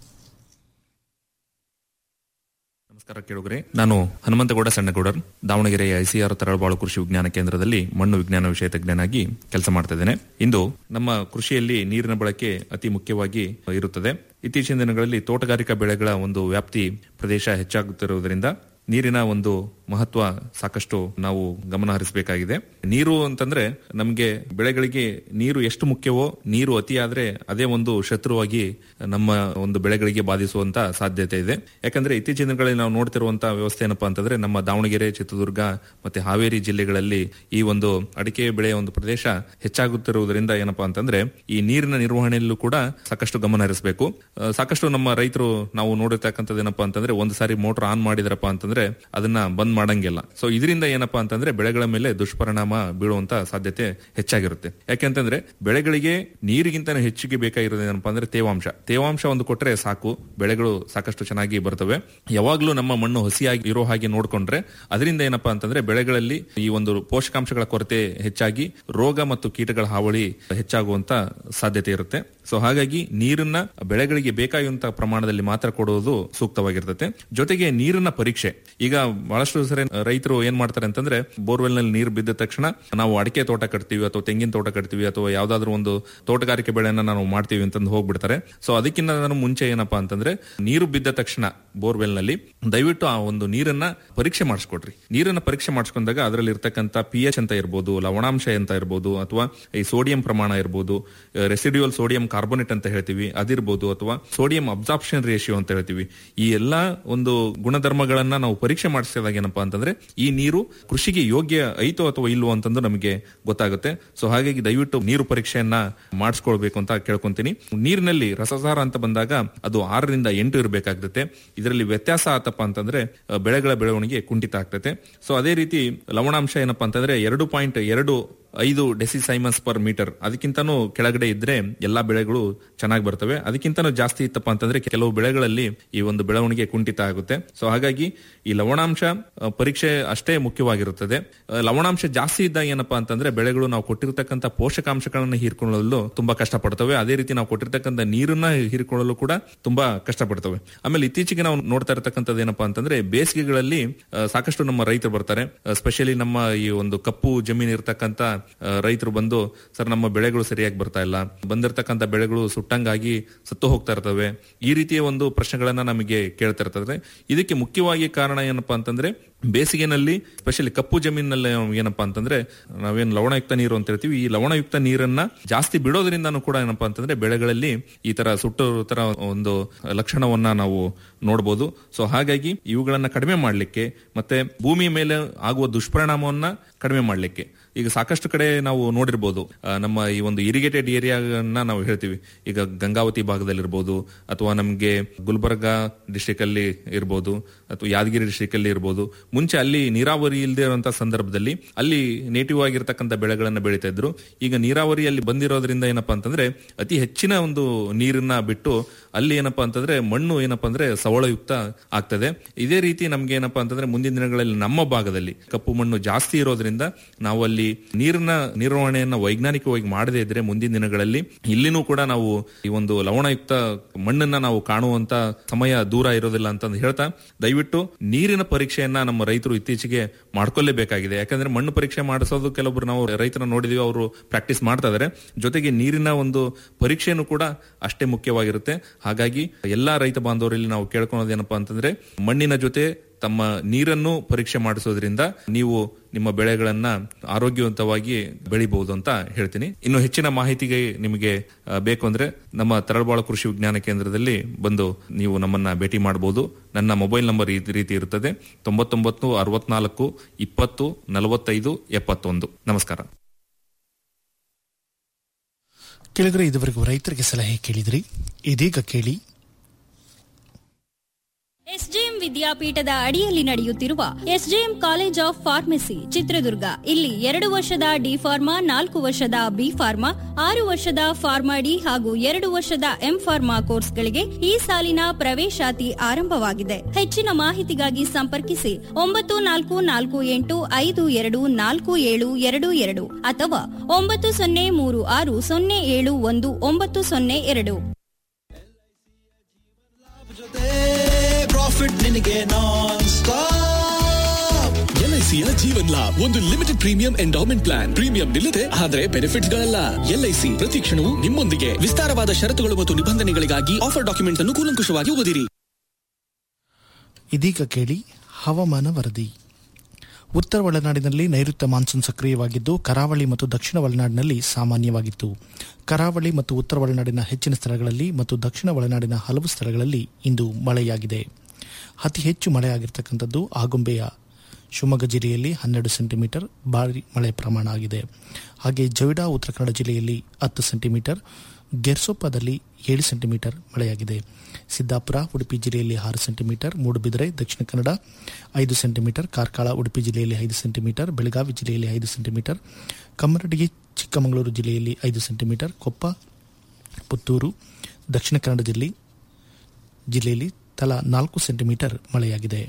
ನಮಸ್ಕಾರ ಕೇಳುಗರೆ ನಾನು ಹನುಮಂತಗೌಡ ಸಣ್ಣಗೌಡರ್ ದಾವಣಗೆರೆಯ ಐಸಿಆರ್ ತರಳಬಾಳು ಕೃಷಿ ವಿಜ್ಞಾನ ಕೇಂದ್ರದಲ್ಲಿ ಮಣ್ಣು ವಿಜ್ಞಾನ ವಿಷಯ ತಜ್ಞನಾಗಿ ಕೆಲಸ ಮಾಡ್ತಾ ಇದ್ದೇನೆ ಇಂದು ನಮ್ಮ ಕೃಷಿಯಲ್ಲಿ ನೀರಿನ ಬಳಕೆ ಅತಿ ಮುಖ್ಯವಾಗಿ ಇರುತ್ತದೆ ಇತ್ತೀಚಿನ ದಿನಗಳಲ್ಲಿ ತೋಟಗಾರಿಕಾ ಬೆಳೆಗಳ ಒಂದು ವ್ಯಾಪ್ತಿ ಪ್ರದೇಶ ಹೆಚ್ಚಾಗುತ್ತಿರುವುದರಿಂದ ನೀರಿನ ಒಂದು ಮಹತ್ವ ಸಾಕಷ್ಟು ನಾವು ಗಮನ ಹರಿಸಬೇಕಾಗಿದೆ ನೀರು ಅಂತಂದ್ರೆ ನಮಗೆ ಬೆಳೆಗಳಿಗೆ ನೀರು ಎಷ್ಟು ಮುಖ್ಯವೋ ನೀರು ಅತಿಯಾದ್ರೆ ಅದೇ ಒಂದು ಶತ್ರುವಾಗಿ ನಮ್ಮ ಒಂದು ಬೆಳೆಗಳಿಗೆ ಬಾಧಿಸುವಂತ ಸಾಧ್ಯತೆ ಇದೆ ಯಾಕಂದ್ರೆ ಇತ್ತೀಚಿನ ದಿನಗಳಲ್ಲಿ ನಾವು ನೋಡ್ತಿರುವಂತಹ ವ್ಯವಸ್ಥೆ ಏನಪ್ಪಾ ಅಂತಂದ್ರೆ ನಮ್ಮ ದಾವಣಗೆರೆ ಚಿತ್ರದುರ್ಗ ಮತ್ತೆ ಹಾವೇರಿ ಜಿಲ್ಲೆಗಳಲ್ಲಿ ಈ ಒಂದು ಅಡಿಕೆ ಬೆಳೆಯ ಒಂದು ಪ್ರದೇಶ ಹೆಚ್ಚಾಗುತ್ತಿರುವುದರಿಂದ ಏನಪ್ಪಾ ಅಂತಂದ್ರೆ ಈ ನೀರಿನ ನಿರ್ವಹಣೆಯಲ್ಲೂ ಕೂಡ ಸಾಕಷ್ಟು ಗಮನ ಹರಿಸಬೇಕು ಆ, ಸಾಕಷ್ಟು ನಮ್ಮ ರೈತರು ನಾವು ನೋಡಿರ್ತಕ್ಕಂಥದ್ದು ಏನಪ್ಪಾ ಅಂತಂದ್ರೆ ಒಂದು ಸಾರಿ ಮೋಟರ್ ಆನ್ ಮಾಡಿದ್ರಪ್ಪ ಅಂತಂದ್ರೆ ಅದನ್ನ ಬಂದ್ ಮಾಡಂಗಿಲ್ಲ ಸೊ ಇದರಿಂದ ಏನಪ್ಪಾ ಅಂತಂದ್ರೆ ಬೆಳೆಗಳ ಮೇಲೆ ದುಷ್ಪರಿಣಾಮ ಬೀಳುವಂತ ಸಾಧ್ಯತೆ ಹೆಚ್ಚಾಗಿರುತ್ತೆ ಯಾಕೆಂತಂದ್ರೆ ಬೆಳೆಗಳಿಗೆ ನೀರಿಗಿಂತ ಹೆಚ್ಚಿಗೆ ಬೇಕಾಗಿರೋದು ಏನಪ್ಪಾ ಅಂದ್ರೆ ತೇವಾಂಶ ತೇವಾಂಶ ಒಂದು ಕೊಟ್ರೆ ಸಾಕು ಬೆಳೆಗಳು ಸಾಕಷ್ಟು ಚೆನ್ನಾಗಿ ಬರ್ತವೆ ಯಾವಾಗ್ಲೂ ನಮ್ಮ ಮಣ್ಣು ಹಸಿಯಾಗಿ ಇರೋ ಹಾಗೆ ನೋಡ್ಕೊಂಡ್ರೆ ಅದರಿಂದ ಏನಪ್ಪಾ ಅಂತಂದ್ರೆ ಬೆಳೆಗಳಲ್ಲಿ ಈ ಒಂದು ಪೋಷಕಾಂಶಗಳ ಕೊರತೆ ಹೆಚ್ಚಾಗಿ ರೋಗ ಮತ್ತು ಕೀಟಗಳ ಹಾವಳಿ ಹೆಚ್ಚಾಗುವಂತ ಸಾಧ್ಯತೆ ಇರುತ್ತೆ ಸೊ ಹಾಗಾಗಿ ನೀರನ್ನ ಬೆಳೆಗಳಿಗೆ ಬೇಕಾಗುವಂತ ಪ್ರಮಾಣದಲ್ಲಿ ಮಾತ್ರ ಕೊಡುವುದು ಸೂಕ್ತವಾಗಿರ್ತದೆ ಜೊತೆಗೆ ನೀರಿನ ಪರೀಕ್ಷೆ ಈಗ ಬಹಳಷ್ಟು ಸರಿ ರೈತರು ಏನ್ ಮಾಡ್ತಾರೆ ಅಂತಂದ್ರೆ ಬೋರ್ವೆಲ್ ನಲ್ಲಿ ನೀರು ಬಿದ್ದ ತಕ್ಷಣ ನಾವು ಅಡಿಕೆ ತೋಟ ಕಟ್ತೀವಿ ಅಥವಾ ತೆಂಗಿನ ತೋಟ ಕಟ್ತೀವಿ ಅಥವಾ ಯಾವ್ದಾದ್ರು ಒಂದು ತೋಟಗಾರಿಕೆ ಬೆಳೆಯನ್ನ ನಾವು ಮಾಡ್ತೀವಿ ಅಂತಂದು ಹೋಗ್ಬಿಡ್ತಾರೆ ಸೊ ಅದಕ್ಕಿಂತ ನಾನು ಮುಂಚೆ ಏನಪ್ಪಾ ಅಂತಂದ್ರೆ ನೀರು ಬಿದ್ದ ತಕ್ಷಣ ಬೋರ್ವೆಲ್ ನಲ್ಲಿ ದಯವಿಟ್ಟು ಆ ಒಂದು ನೀರನ್ನ ಪರೀಕ್ಷೆ ಮಾಡಿಸ್ಕೊಡ್ರಿ ನೀರನ್ನ ಪರೀಕ್ಷೆ ಮಾಡಿಸ್ಕೊಂಡಾಗ ಅದರಲ್ಲಿ ಇರ್ತಕ್ಕಂಥ ಪಿ ಎಚ್ ಅಂತ ಇರ್ಬೋದು ಲವಣಾಂಶ ಅಂತ ಇರ್ಬೋದು ಅಥವಾ ಈ ಸೋಡಿಯಂ ಪ್ರಮಾಣ ಇರ್ಬೋದು ರೆಸಿಡ್ಯೂಯಲ್ ಸೋಡಿಯಂ ಕಾರ್ಬೋನೇಟ್ ಅಂತ ಹೇಳ್ತೀವಿ ಅದಿರ್ಬೋದು ಅಥವಾ ಸೋಡಿಯಂ ಅಬ್ಸಾರ್ಪ್ಷನ್ ರೇಷಿಯೋ ಅಂತ ಹೇಳ್ತೀವಿ ಈ ಎಲ್ಲಾ ಒಂದು ಗುಣಧರ್ಮಗಳನ್ನ ನಾವು ಪರೀಕ್ಷೆ ಮಾಡಿಸಿದಾಗ ಏನಪ್ಪಾ ಏನಪ್ಪಾ ಅಂತಂದ್ರೆ ಈ ನೀರು ಕೃಷಿಗೆ ಯೋಗ್ಯ ಐತೋ ಅಥವಾ ಇಲ್ವೋ ಅಂತಂದು ನಮಗೆ ಗೊತ್ತಾಗುತ್ತೆ ಸೊ ಹಾಗಾಗಿ ದಯವಿಟ್ಟು ನೀರು ಪರೀಕ್ಷೆಯನ್ನ ಮಾಡಿಸ್ಕೊಳ್ಬೇಕು ಅಂತ ಕೇಳ್ಕೊಂತೀನಿ ನೀರಿನಲ್ಲಿ ರಸಸಾರ ಅಂತ ಬಂದಾಗ ಅದು ಆರರಿಂದ ಎಂಟು ಇರಬೇಕಾಗ್ತದೆ ಇದರಲ್ಲಿ ವ್ಯತ್ಯಾಸ ಆತಪ್ಪ ಅಂತಂದ್ರೆ ಆ, ಬೆಳೆಗಳ ಬೆಳವಣಿಗೆ ಕುಂಠಿತ ಆಗ್ತದೆ ಸೊ ಅದೇ ರೀತಿ ಲವಣಾಂಶ ಏನಪ್ಪಾ ಅಂತಂದ್ರೆ ಎರಡು ಪಾಯಿಂಟ್ ಎರಡು ಐದು ಡೆಸಿಸೈಮಸ್ ಪರ್ ಮೀಟರ್ ಅದಕ್ಕಿಂತನೂ ಕೆಳಗಡೆ ಇದ್ರೆ ಎಲ್ಲಾ ಬೆಳೆಗಳು ಚೆನ್ನಾಗಿ ಬರ್ತವೆ ಅದಕ್ಕಿಂತನೂ ಜಾಸ್ತಿ ಇತ್ತಪ್ಪ ಅಂತಂದ್ರೆ ಕೆಲವು ಬೆಳೆಗಳಲ್ಲಿ ಈ ಒಂದು ಬೆಳವಣಿಗೆ ಕುಂಠಿತ ಆಗುತ್ತೆ ಸೊ ಹಾಗಾಗಿ ಈ ಲವಣಾಂಶ ಆ, ಪರೀಕ್ಷೆ ಅಷ್ಟೇ ಮುಖ್ಯವಾಗಿರುತ್ತದೆ ಆ, ಲವಣಾಂಶ ಜಾಸ್ತಿ ಇದ್ದಾಗ ಏನಪ್ಪಾ ಅಂತಂದ್ರೆ ಬೆಳೆಗಳು ನಾವು ಕೊಟ್ಟಿರ್ತಕ್ಕಂಥ ಪೋಷಕಾಂಶಗಳನ್ನು ಹೀರ್ಕೊಳ್ಳಲು ತುಂಬಾ ಕಷ್ಟಪಡ್ತವೆ ಅದೇ ರೀತಿ ನಾವು ಕೊಟ್ಟಿರ್ತಕ್ಕಂಥ ನೀರನ್ನ ಹೀರ್ಕೊಳ್ಳಲು ಕೂಡ ತುಂಬಾ ಕಷ್ಟಪಡ್ತವೆ ಆಮೇಲೆ ಇತ್ತೀಚೆಗೆ ನಾವು ನೋಡ್ತಾ ಇರತಕ್ಕಂಥದ್ದು ಏನಪ್ಪಾ ಅಂತಂದ್ರೆ ಬೇಸಿಗೆಗಳಲ್ಲಿ ಆ, ಸಾಕಷ್ಟು ನಮ್ಮ ರೈತರು ಬರ್ತಾರೆ ಸ್ಪೆಷಲಿ ನಮ್ಮ ಈ ಒಂದು ಕಪ್ಪು ಜಮೀನು ಇರತಕ್ಕಂತ ರೈತರು ಬಂದು ಸರ್ ನಮ್ಮ ಬೆಳೆಗಳು ಸರಿಯಾಗಿ ಬರ್ತಾ ಇಲ್ಲ ಬಂದಿರತಕ್ಕಂತ ಬೆಳೆಗಳು ಸುಟ್ಟಂಗಾಗಿ ಸತ್ತು ಹೋಗ್ತಾ ಇರ್ತವೆ ಈ ರೀತಿಯ ಒಂದು ಪ್ರಶ್ನೆಗಳನ್ನ ನಮಗೆ ಕೇಳ್ತಾ ಇರ್ತದೆ ಇದಕ್ಕೆ ಮುಖ್ಯವಾಗಿ ಕಾರಣ ಏನಪ್ಪಾ ಅಂತಂದ್ರೆ ಬೇಸಿಗೆನಲ್ಲಿ ಸ್ಪೆಷಲಿ ಕಪ್ಪು ಜಮೀನಲ್ಲಿ ಏನಪ್ಪಾ ಅಂತಂದ್ರೆ ನಾವೇನ್ ಲವಣಯುಕ್ತ ನೀರು ಅಂತ ಹೇಳ್ತೀವಿ ಈ ಲವಣಯುಕ್ತ ನೀರನ್ನ ಜಾಸ್ತಿ ಬಿಡೋದ್ರಿಂದನೂ ಕೂಡ ಏನಪ್ಪಾ ಅಂತಂದ್ರೆ ಬೆಳೆಗಳಲ್ಲಿ ಈ ತರ ಸುಟ್ಟು ತರ ಒಂದು ಲಕ್ಷಣವನ್ನ ನಾವು ನೋಡಬಹುದು ಸೊ ಹಾಗಾಗಿ ಇವುಗಳನ್ನ ಕಡಿಮೆ ಮಾಡಲಿಕ್ಕೆ ಮತ್ತೆ ಭೂಮಿಯ ಮೇಲೆ ಆಗುವ ದುಷ್ಪರಿಣಾಮವನ್ನ ಕಡಿಮೆ ಮಾಡಲಿಕ್ಕೆ ಈಗ ಸಾಕಷ್ಟು ಕಡೆ ನಾವು ನೋಡಿರ್ಬೋದು ಆ, ನಮ್ಮ ಈ ಒಂದು ಇರಿಗೇಟೆಡ್ ಏರಿಯಾನ ನಾವು ಹೇಳ್ತೀವಿ ಈಗ ಗಂಗಾವತಿ ಭಾಗದಲ್ಲಿರ್ಬೋದು ಅಥವಾ ನಮಗೆ ಗುಲ್ಬರ್ಗ ಡಿಸ್ಟಿಕ್ ಅಲ್ಲಿ ಇರ್ಬೋದು ಅಥವಾ ಯಾದಗಿರಿ ಡಿಸ್ಟಿಕ್ ಅಲ್ಲಿ ಇರ್ಬೋದು ಮುಂಚೆ ಅಲ್ಲಿ ನೀರಾವರಿ ಇಲ್ಲದೆ ಇರುವಂತಹ ಸಂದರ್ಭದಲ್ಲಿ ಅಲ್ಲಿ ನೇಟಿವ್ ಆಗಿರ್ತಕ್ಕಂಥ ಬೆಳೆಗಳನ್ನ ಬೆಳೀತಾ ಇದ್ರು ಈಗ ನೀರಾವರಿಯಲ್ಲಿ ಬಂದಿರೋದ್ರಿಂದ ಏನಪ್ಪಾ ಅಂತಂದ್ರೆ ಅತಿ ಹೆಚ್ಚಿನ ಒಂದು ನೀರನ್ನ ಬಿಟ್ಟು ಅಲ್ಲಿ ಏನಪ್ಪಾ ಅಂತಂದ್ರೆ ಮಣ್ಣು ಏನಪ್ಪಾ ಅಂದ್ರೆ ಸವಳಯುಕ್ತ ಆಗ್ತದೆ ಇದೇ ರೀತಿ ನಮ್ಗೆ ಏನಪ್ಪಾ ಅಂತಂದ್ರೆ ಮುಂದಿನ ದಿನಗಳಲ್ಲಿ ನಮ್ಮ ಭಾಗದಲ್ಲಿ ಕಪ್ಪು ಮಣ್ಣು ಜಾಸ್ತಿ ಇರೋದ್ರಿಂದ ನಾವು ಅಲ್ಲಿ ನೀರಿನ ನಿರ್ವಹಣೆಯನ್ನ ವೈಜ್ಞಾನಿಕವಾಗಿ ಮಾಡದೇ ಇದ್ರೆ ಮುಂದಿನ ದಿನಗಳಲ್ಲಿ ಇಲ್ಲಿನೂ ಕೂಡ ನಾವು ಈ ಒಂದು ಲವಣಯುಕ್ತ ಮಣ್ಣನ್ನ ನಾವು ಕಾಣುವಂತ ಸಮಯ ದೂರ ಇರೋದಿಲ್ಲ ಅಂತ ಹೇಳ್ತಾ ದಯವಿಟ್ಟು ನೀರಿನ ಪರೀಕ್ಷೆಯನ್ನ ನಮ್ಮ ರೈತರು ಇತ್ತೀಚೆಗೆ ಮಾಡ್ಕೊಳ್ಳೇಬೇಕಾಗಿದೆ ಯಾಕಂದ್ರೆ ಮಣ್ಣು ಪರೀಕ್ಷೆ ಮಾಡಿಸೋದು ಕೆಲವೊಬ್ರು ನಾವು ರೈತರನ್ನ ನೋಡಿದೀವಿ ಅವರು ಪ್ರಾಕ್ಟೀಸ್ ಮಾಡ್ತಾ ಇದಾರೆ ಜೊತೆಗೆ ನೀರಿನ ಒಂದು ಪರೀಕ್ಷೆನೂ ಕೂಡ ಅಷ್ಟೇ ಮುಖ್ಯವಾಗಿರುತ್ತೆ ಹಾಗಾಗಿ ಎಲ್ಲಾ ರೈತ ಬಾಂಧವರಲ್ಲಿ ನಾವು ಕೇಳ್ಕೊಳೋದು ಏನಪ್ಪಾ ಅಂತಂದ್ರೆ ಮಣ್ಣಿನ ಜೊತೆ ತಮ್ಮ ನೀರನ್ನು ಪರೀಕ್ಷೆ ಮಾಡಿಸೋದ್ರಿಂದ ನೀವು ನಿಮ್ಮ ಬೆಳೆಗಳನ್ನ ಆರೋಗ್ಯವಂತವಾಗಿ ಬೆಳಿಬಹುದು ಅಂತ ಹೇಳ್ತೀನಿ ಇನ್ನು ಹೆಚ್ಚಿನ ಮಾಹಿತಿಗೆ ನಿಮಗೆ ಆ, ಬೇಕು ಅಂದ್ರೆ ನಮ್ಮ ತರಳಬಾಳು ಕೃಷಿ ವಿಜ್ಞಾನ ಕೇಂದ್ರದಲ್ಲಿ ಬಂದು ನೀವು ನಮ್ಮನ್ನ ಭೇಟಿ ಮಾಡಬಹುದು ನನ್ನ ಮೊಬೈಲ್ ನಂಬರ್ ಈ ರೀತಿ ಇರುತ್ತದೆ ತೊಂಬತ್ತೊಂಬತ್ತು ಅರವತ್ನಾಲ್ಕು ಇಪ್ಪತ್ತು ನಲವತ್ತೈದು ಎಪ್ಪತ್ತೊಂದು ನಮಸ್ಕಾರ ಕೇಳಿದ್ರೆ ಇದುವರೆಗೂ ರೈತರಿಗೆ ಸಲಹೆ ಕೇಳಿದ್ರಿ ಇದೀಗ ಕೇಳಿ ಎಸ್ಜೆಎಂ ವಿದ್ಯಾಪೀಠದ ಅಡಿಯಲ್ಲಿ ನಡೆಯುತ್ತಿರುವ SJM college of pharmacy Chitradurga ಇಲ್ಲಿ ಎರಡು ವರ್ಷದ ಡಿ ಫಾರ್ಮಾ ನಾಲ್ಕು ವರ್ಷದ ಬಿ ಫಾರ್ಮಾ ಆರು ವರ್ಷದ ಫಾರ್ಮಾ ಡಿ ಹಾಗೂ ಎರಡು ವರ್ಷದ ಎಂ ಫಾರ್ಮಾ ಕೋರ್ಸ್ಗಳಿಗೆ ಈ ಸಾಲಿನ ಪ್ರವೇಶಾತಿ ಆರಂಭವಾಗಿದೆ ಹೆಚ್ಚಿನ ಮಾಹಿತಿಗಾಗಿ ಸಂಪರ್ಕಿಸಿ ಒಂಬತ್ತು ನಾಲ್ಕು ನಾಲ್ಕು ಎಂಟು ಐದು ಎರಡು ನಾಲ್ಕು ಏಳು ಎರಡು ಎರಡು ಅಥವಾ ಒಂಬತ್ತು ಸೊನ್ನೆ ಮೂರು ಆರು ಸೊನ್ನೆ ಏಳು ಒಂದು ಒಂಬತ್ತು ಸೊನ್ನೆ ಎರಡು ಪ್ರಾಫಿಟ್ ನಿನಗೆ ನಾನ್ ಸ್ಟಾಪ್ ಎಲ್ಐಸಿಯ ಜೀವನ್ ಲಾಭ್ ಒಂದು limited premium endowment plan premium ನಿಲ್ಲದೆ ಆದರೆ ಬೆನಿಫಿಟ್ಸ್ ಗಳಲ್ಲ ಎಲ್ಐಸಿ ಪ್ರತಿ ಕ್ಷಣವೂ ನಿಮ್ಮೊಂದಿಗೆ ವಿಸ್ತಾರವಾದ ಷರತ್ತುಗಳು ಮತ್ತು ನಿಬಂಧನೆಗಳಿಗಾಗಿ ಆಫರ್ ಡಾಕ್ಯುಮೆಂಟ್ ಅನ್ನು ಕೂಲಂಕುಷವಾಗಿ ಓದಿರಿ ಇದೀಗ ಕೇಳಿ ಹವಾಮಾನ ವರದಿ ಉತ್ತರ ಒಳನಾಡಿನಲ್ಲಿ ನೈಋತ್ಯ ಮಾನ್ಸೂನ್ ಸಕ್ರಿಯವಾಗಿದ್ದು ಕರಾವಳಿ ಮತ್ತು ದಕ್ಷಿಣ ಒಳನಾಡಿನಲ್ಲಿ ಸಾಮಾನ್ಯವಾಗಿತ್ತು ಕರಾವಳಿ ಮತ್ತು ಉತ್ತರ ಒಳನಾಡಿನ ಹೆಚ್ಚಿನ ಸ್ಥಳಗಳಲ್ಲಿ ಮತ್ತು ದಕ್ಷಿಣ ಒಳನಾಡಿನ ಹಲವು ಸ್ಥಳಗಳಲ್ಲಿ ಇಂದು ಮಳೆಯಾಗಿದೆ ಅತಿ ಹೆಚ್ಚು ಮಳೆಯಾಗಿರ್ತಕ್ಕಂಥದ್ದು ಆಗುಂಬೆಯ ಶಿವಮೊಗ್ಗ ಜಿಲ್ಲೆಯಲ್ಲಿ ಹನ್ನೆರಡು ಸೆಂಟಿಮೀಟರ್ ಭಾರಿ ಮಳೆ ಪ್ರಮಾಣ ಆಗಿದೆ ಹಾಗೆ ಜೊಯ್ಡಾ ಉತ್ತರ ಕನ್ನಡ ಜಿಲ್ಲೆಯಲ್ಲಿ ಹತ್ತು ಸೆಂಟಿಮೀಟರ್ ಗೆರ್ಸೊಪ್ಪದಲ್ಲಿ ಏಳು ಸೆಂಟಿಮೀಟರ್ ಮಳೆಯಾಗಿದೆ ಸಿದ್ದಾಪುರ ಉಡುಪಿ ಜಿಲ್ಲೆಯಲ್ಲಿ ಆರು ಸೆಂಟಿಮೀಟರ್ ಮೂಡುಬಿದಿರೆ ದಕ್ಷಿಣ ಕನ್ನಡ ಐದು ಸೆಂಟಿಮೀಟರ್ ಕಾರ್ಕಳ ಉಡುಪಿ ಜಿಲ್ಲೆಯಲ್ಲಿ ಐದು ಸೆಂಟಿಮೀಟರ್ ಬೆಳಗಾವಿ ಜಿಲ್ಲೆಯಲ್ಲಿ ಐದು ಸೆಂಟಿಮೀಟರ್ ಕಮ್ಮರಡಿಗೆ ಚಿಕ್ಕಮಗಳೂರು ಜಿಲ್ಲೆಯಲ್ಲಿ ಐದು ಸೆಂಟಿಮೀಟರ್ ಕೊಪ್ಪ ಪುತ್ತೂರು ದಕ್ಷಿಣ ಕನ್ನಡ ಜಿಲ್ಲೆ ಜಿಲ್ಲೆಯಲ್ಲಿ ತಲಾ ನಾಲ್ಕು ಸೆಂಟಿಮೀಟರ್ ಮಳೆಯಾಗಿದೆ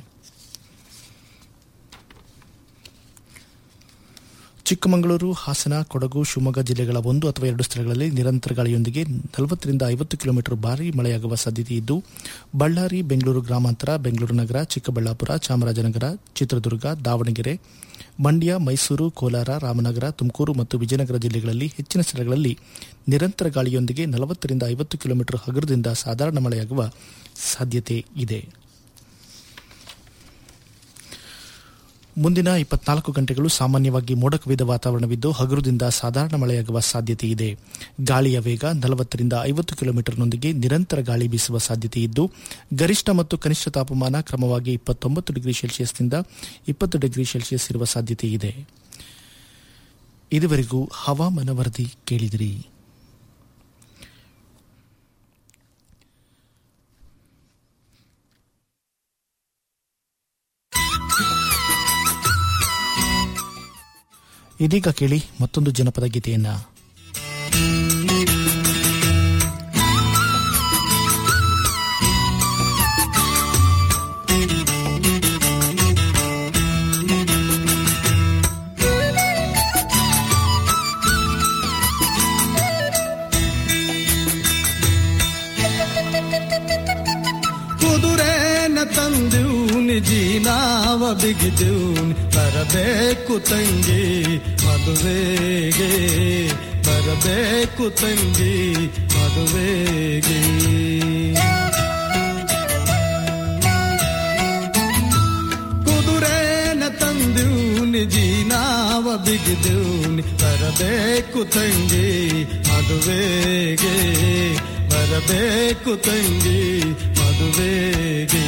ಚಿಕ್ಕಮಗಳೂರು ಹಾಸನ ಕೊಡಗು ಶಿವಮೊಗ್ಗ ಜಿಲ್ಲೆಗಳ ಒಂದು ಅಥವಾ ಎರಡು ಸ್ಥಳಗಳಲ್ಲಿ ನಿರಂತರ ಗಾಳಿಯೊಂದಿಗೆ ನಲವತ್ತರಿಂದ ಐವತ್ತು ಕಿಲೋಮೀಟರ್ ಭಾರೀ ಮಳೆಯಾಗುವ ಸಾಧ್ಯತೆ ಇದ್ದು ಬಳ್ಳಾರಿ ಬೆಂಗಳೂರು ಗ್ರಾಮಾಂತರ ಬೆಂಗಳೂರು ನಗರ ಚಿಕ್ಕಬಳ್ಳಾಪುರ ಚಾಮರಾಜನಗರ ಚಿತ್ರದುರ್ಗ ದಾವಣಗೆರೆ ಮಂಡ್ಯ ಮೈಸೂರು ಕೋಲಾರ ರಾಮನಗರ ತುಮಕೂರು ಮತ್ತು ವಿಜಯನಗರ ಜಿಲ್ಲೆಗಳಲ್ಲಿ ಹೆಚ್ಚಿನ ಸ್ಥಳಗಳಲ್ಲಿ ನಿರಂತರ ಗಾಳಿಯೊಂದಿಗೆ ನಲವತ್ತರಿಂದ ಐವತ್ತು ಕಿಲೋಮೀಟರ್ ಹಗುರದಿಂದ ಸಾಧಾರಣ ಮಳೆಯಾಗುವ ಸಾಧ್ಯತೆ ಇದೆ ಮುಂದಿನ ಇಪ್ಪತ್ನಾಲ್ಕು ಗಂಟೆಗಳು ಸಾಮಾನ್ಯವಾಗಿ ಮೋಡ ಕವಿದ ವಾತಾವರಣವಿದ್ದು ಹಗುರದಿಂದ ಸಾಧಾರಣ ಮಳೆಯಾಗುವ ಸಾಧ್ಯತೆ ಇದೆ ಗಾಳಿಯ ವೇಗ ನಲವತ್ತರಿಂದ ಐವತ್ತು ಕಿಲೋಮೀಟರ್ನೊಂದಿಗೆ ನಿರಂತರ ಗಾಳಿ ಬೀಸುವ ಸಾಧ್ಯತೆ ಇದ್ದು ಗರಿಷ್ಠ ಮತ್ತು ಕನಿಷ್ಠ ತಾಪಮಾನ ಕ್ರಮವಾಗಿ ಇಪ್ಪತ್ತೊಂಬತ್ತು ಡಿಗ್ರಿ ಸೆಲ್ಸಿಯಸ್ನಿಂದ ಇಪ್ಪತ್ತು ಡಿಗ್ರಿ ಸೆಲ್ಸಿಯಸ್ ಇರುವ ಸಾಧ್ಯತೆ ಇದೆ ಇದುವರೆಗೂ ಹವಾಮಾನ ವರದಿ ಕೇಳಿದಿರಿ ಇದೀಗ ಕೇಳಿ ಮತ್ತೊಂದು ಜನಪದ ಗೀತೆಯನ್ನ ಕುದುರೆನ ತಂದೂನಿ ಜೀನಾವ ಬಿಗಿದೂನಿ ಬರಬೇಕು ತಂಗಿ ಮದುವೆಗೆ ಬರಬೇಕು ತಂಗಿ ಮದುವೆಗೆ ಕುದುರೆನ ತಂದೂನಿ ಜೀನಾವ ಬಿಗಿದೂನಿ ಬರಬೇಕು ತಂಗಿ ಮದುವೆಗೆ ಬರಬೇಕು ತಂಗಿ ಮದುವೆಗೆ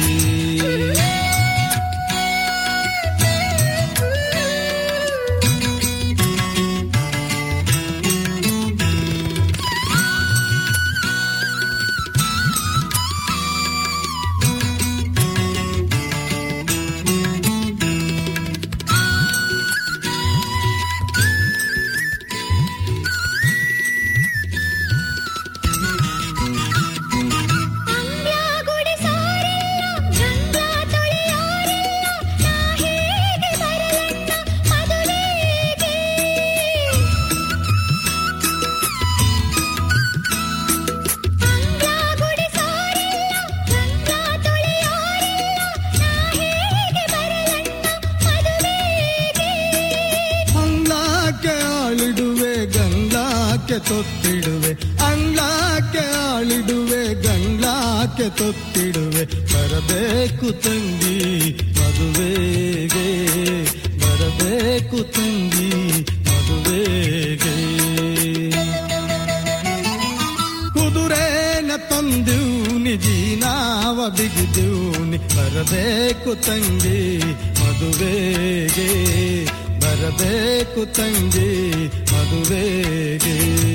ಅಂಗ್ಲಾಕ್ಕೆ ಆಳಿಡುವೆ ಗಂಗ್ಲಾಕ್ಕೆ ತೊತ್ತಿಡುವೆ ಅಂಗ್ಲಾಕ್ಕೆ ಆಳಿಡುವೆ ಗಂಗ್ಲಾಕ್ಕೆ ತೊತ್ತಿಡುವೆ ಬರಬೇಕು ತಂಗಿ ಮದುವೆಗೆ ಬರಬೇಕು ತಂಗಿ ಮದುವೆಗೆ ಕುದುರೆನ ತಂದೂನಿ ಜೀನಾವ ಬಿಗಿದೂನಿ ಬರಬೇಕು ತಂಗಿ ಮದುವೆಗೆ ಬರಬೇಕು ತಂಗಿ ಮದುವೆಗೆ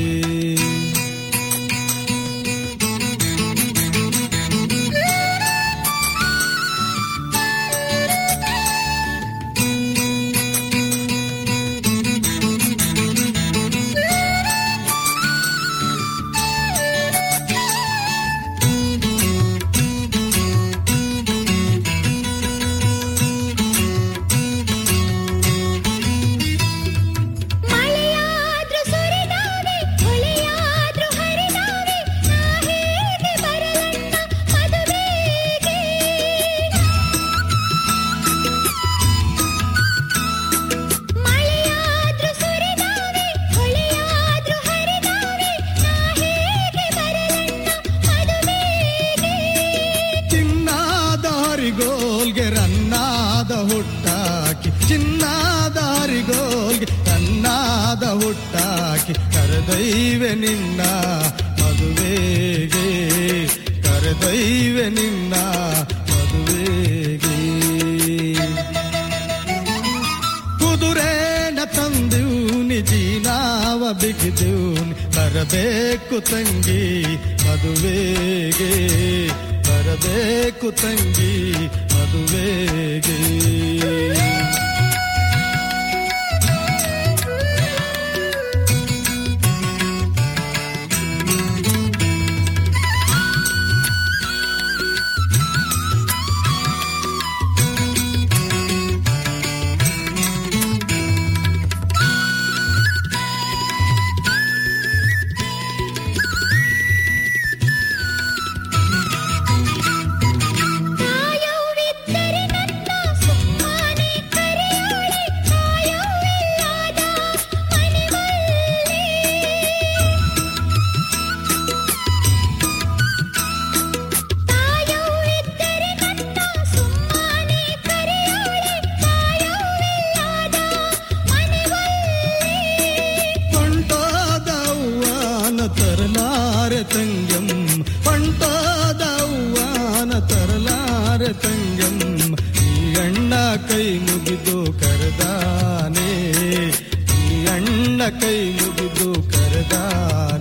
ಮಳೆಯಾದ್ರೂ ಸುರಿದಾವೆ ಹೊಳೆಯಾದ್ರೂ ಹರಿದಾವೆ ನಾ ಹೇಗೆ ಬರಲಣ್ಣ ಮದುವೆಗೆ ಮಳೆಯಾದ್ರೂ ಸುರಿದಾವೆ ಹೊಳೆಯಾದ್ರೂ ಹರಿದಾವೆ ನಾ ಹೇಗೆ ಬರಲಣ್ಣ ಮದುವೆಗೆ ಚಿನ್ನಾದ ಹರಿಗೋಲ್ಗೆ ರನ್ನಾದ ಹುಟ್ಟಾಕಿ ಚಿನ್ನಾದ ಹರಿಗೋಲ್ಗೆ ರನ್ನಾದ ಹುಟ್ಟಾಕಿ ಕರೆದೈವೆ ನಿನ್ನ ಮದುವೆಗೆ ಕರೆದೈವೆ ನಿನ್ನ ಮದುವೆಗೆ ಕುದುರೆನ ತಂದೂನಿ ಜೀನಾವ ಬಿಗಿದೂನಿ ಬರಬೇಕು ತಂಗಿ ಮದುವೆಗೆ ಬರಬೇಕು ತಂಗಿ ಮದುವೆಗೆ ಕಾಯವಿದ್ದರೆ ನನ್ನ ಸುಮ್ಮನೆ ತರಲಾರೆ ತಂಗಂ ಪಂಟಾದ ಅವ್ವಾನ ತರಲಾರೆ ತಂಗಂ ಈ ಅಣ್ಣ ಕೈ ಮುಗಿದು ಕರೆದಾನೆ ಈ ಅಣ್ಣ ಕೈ ಮುಗಿದು ಕರೆದಾನೆ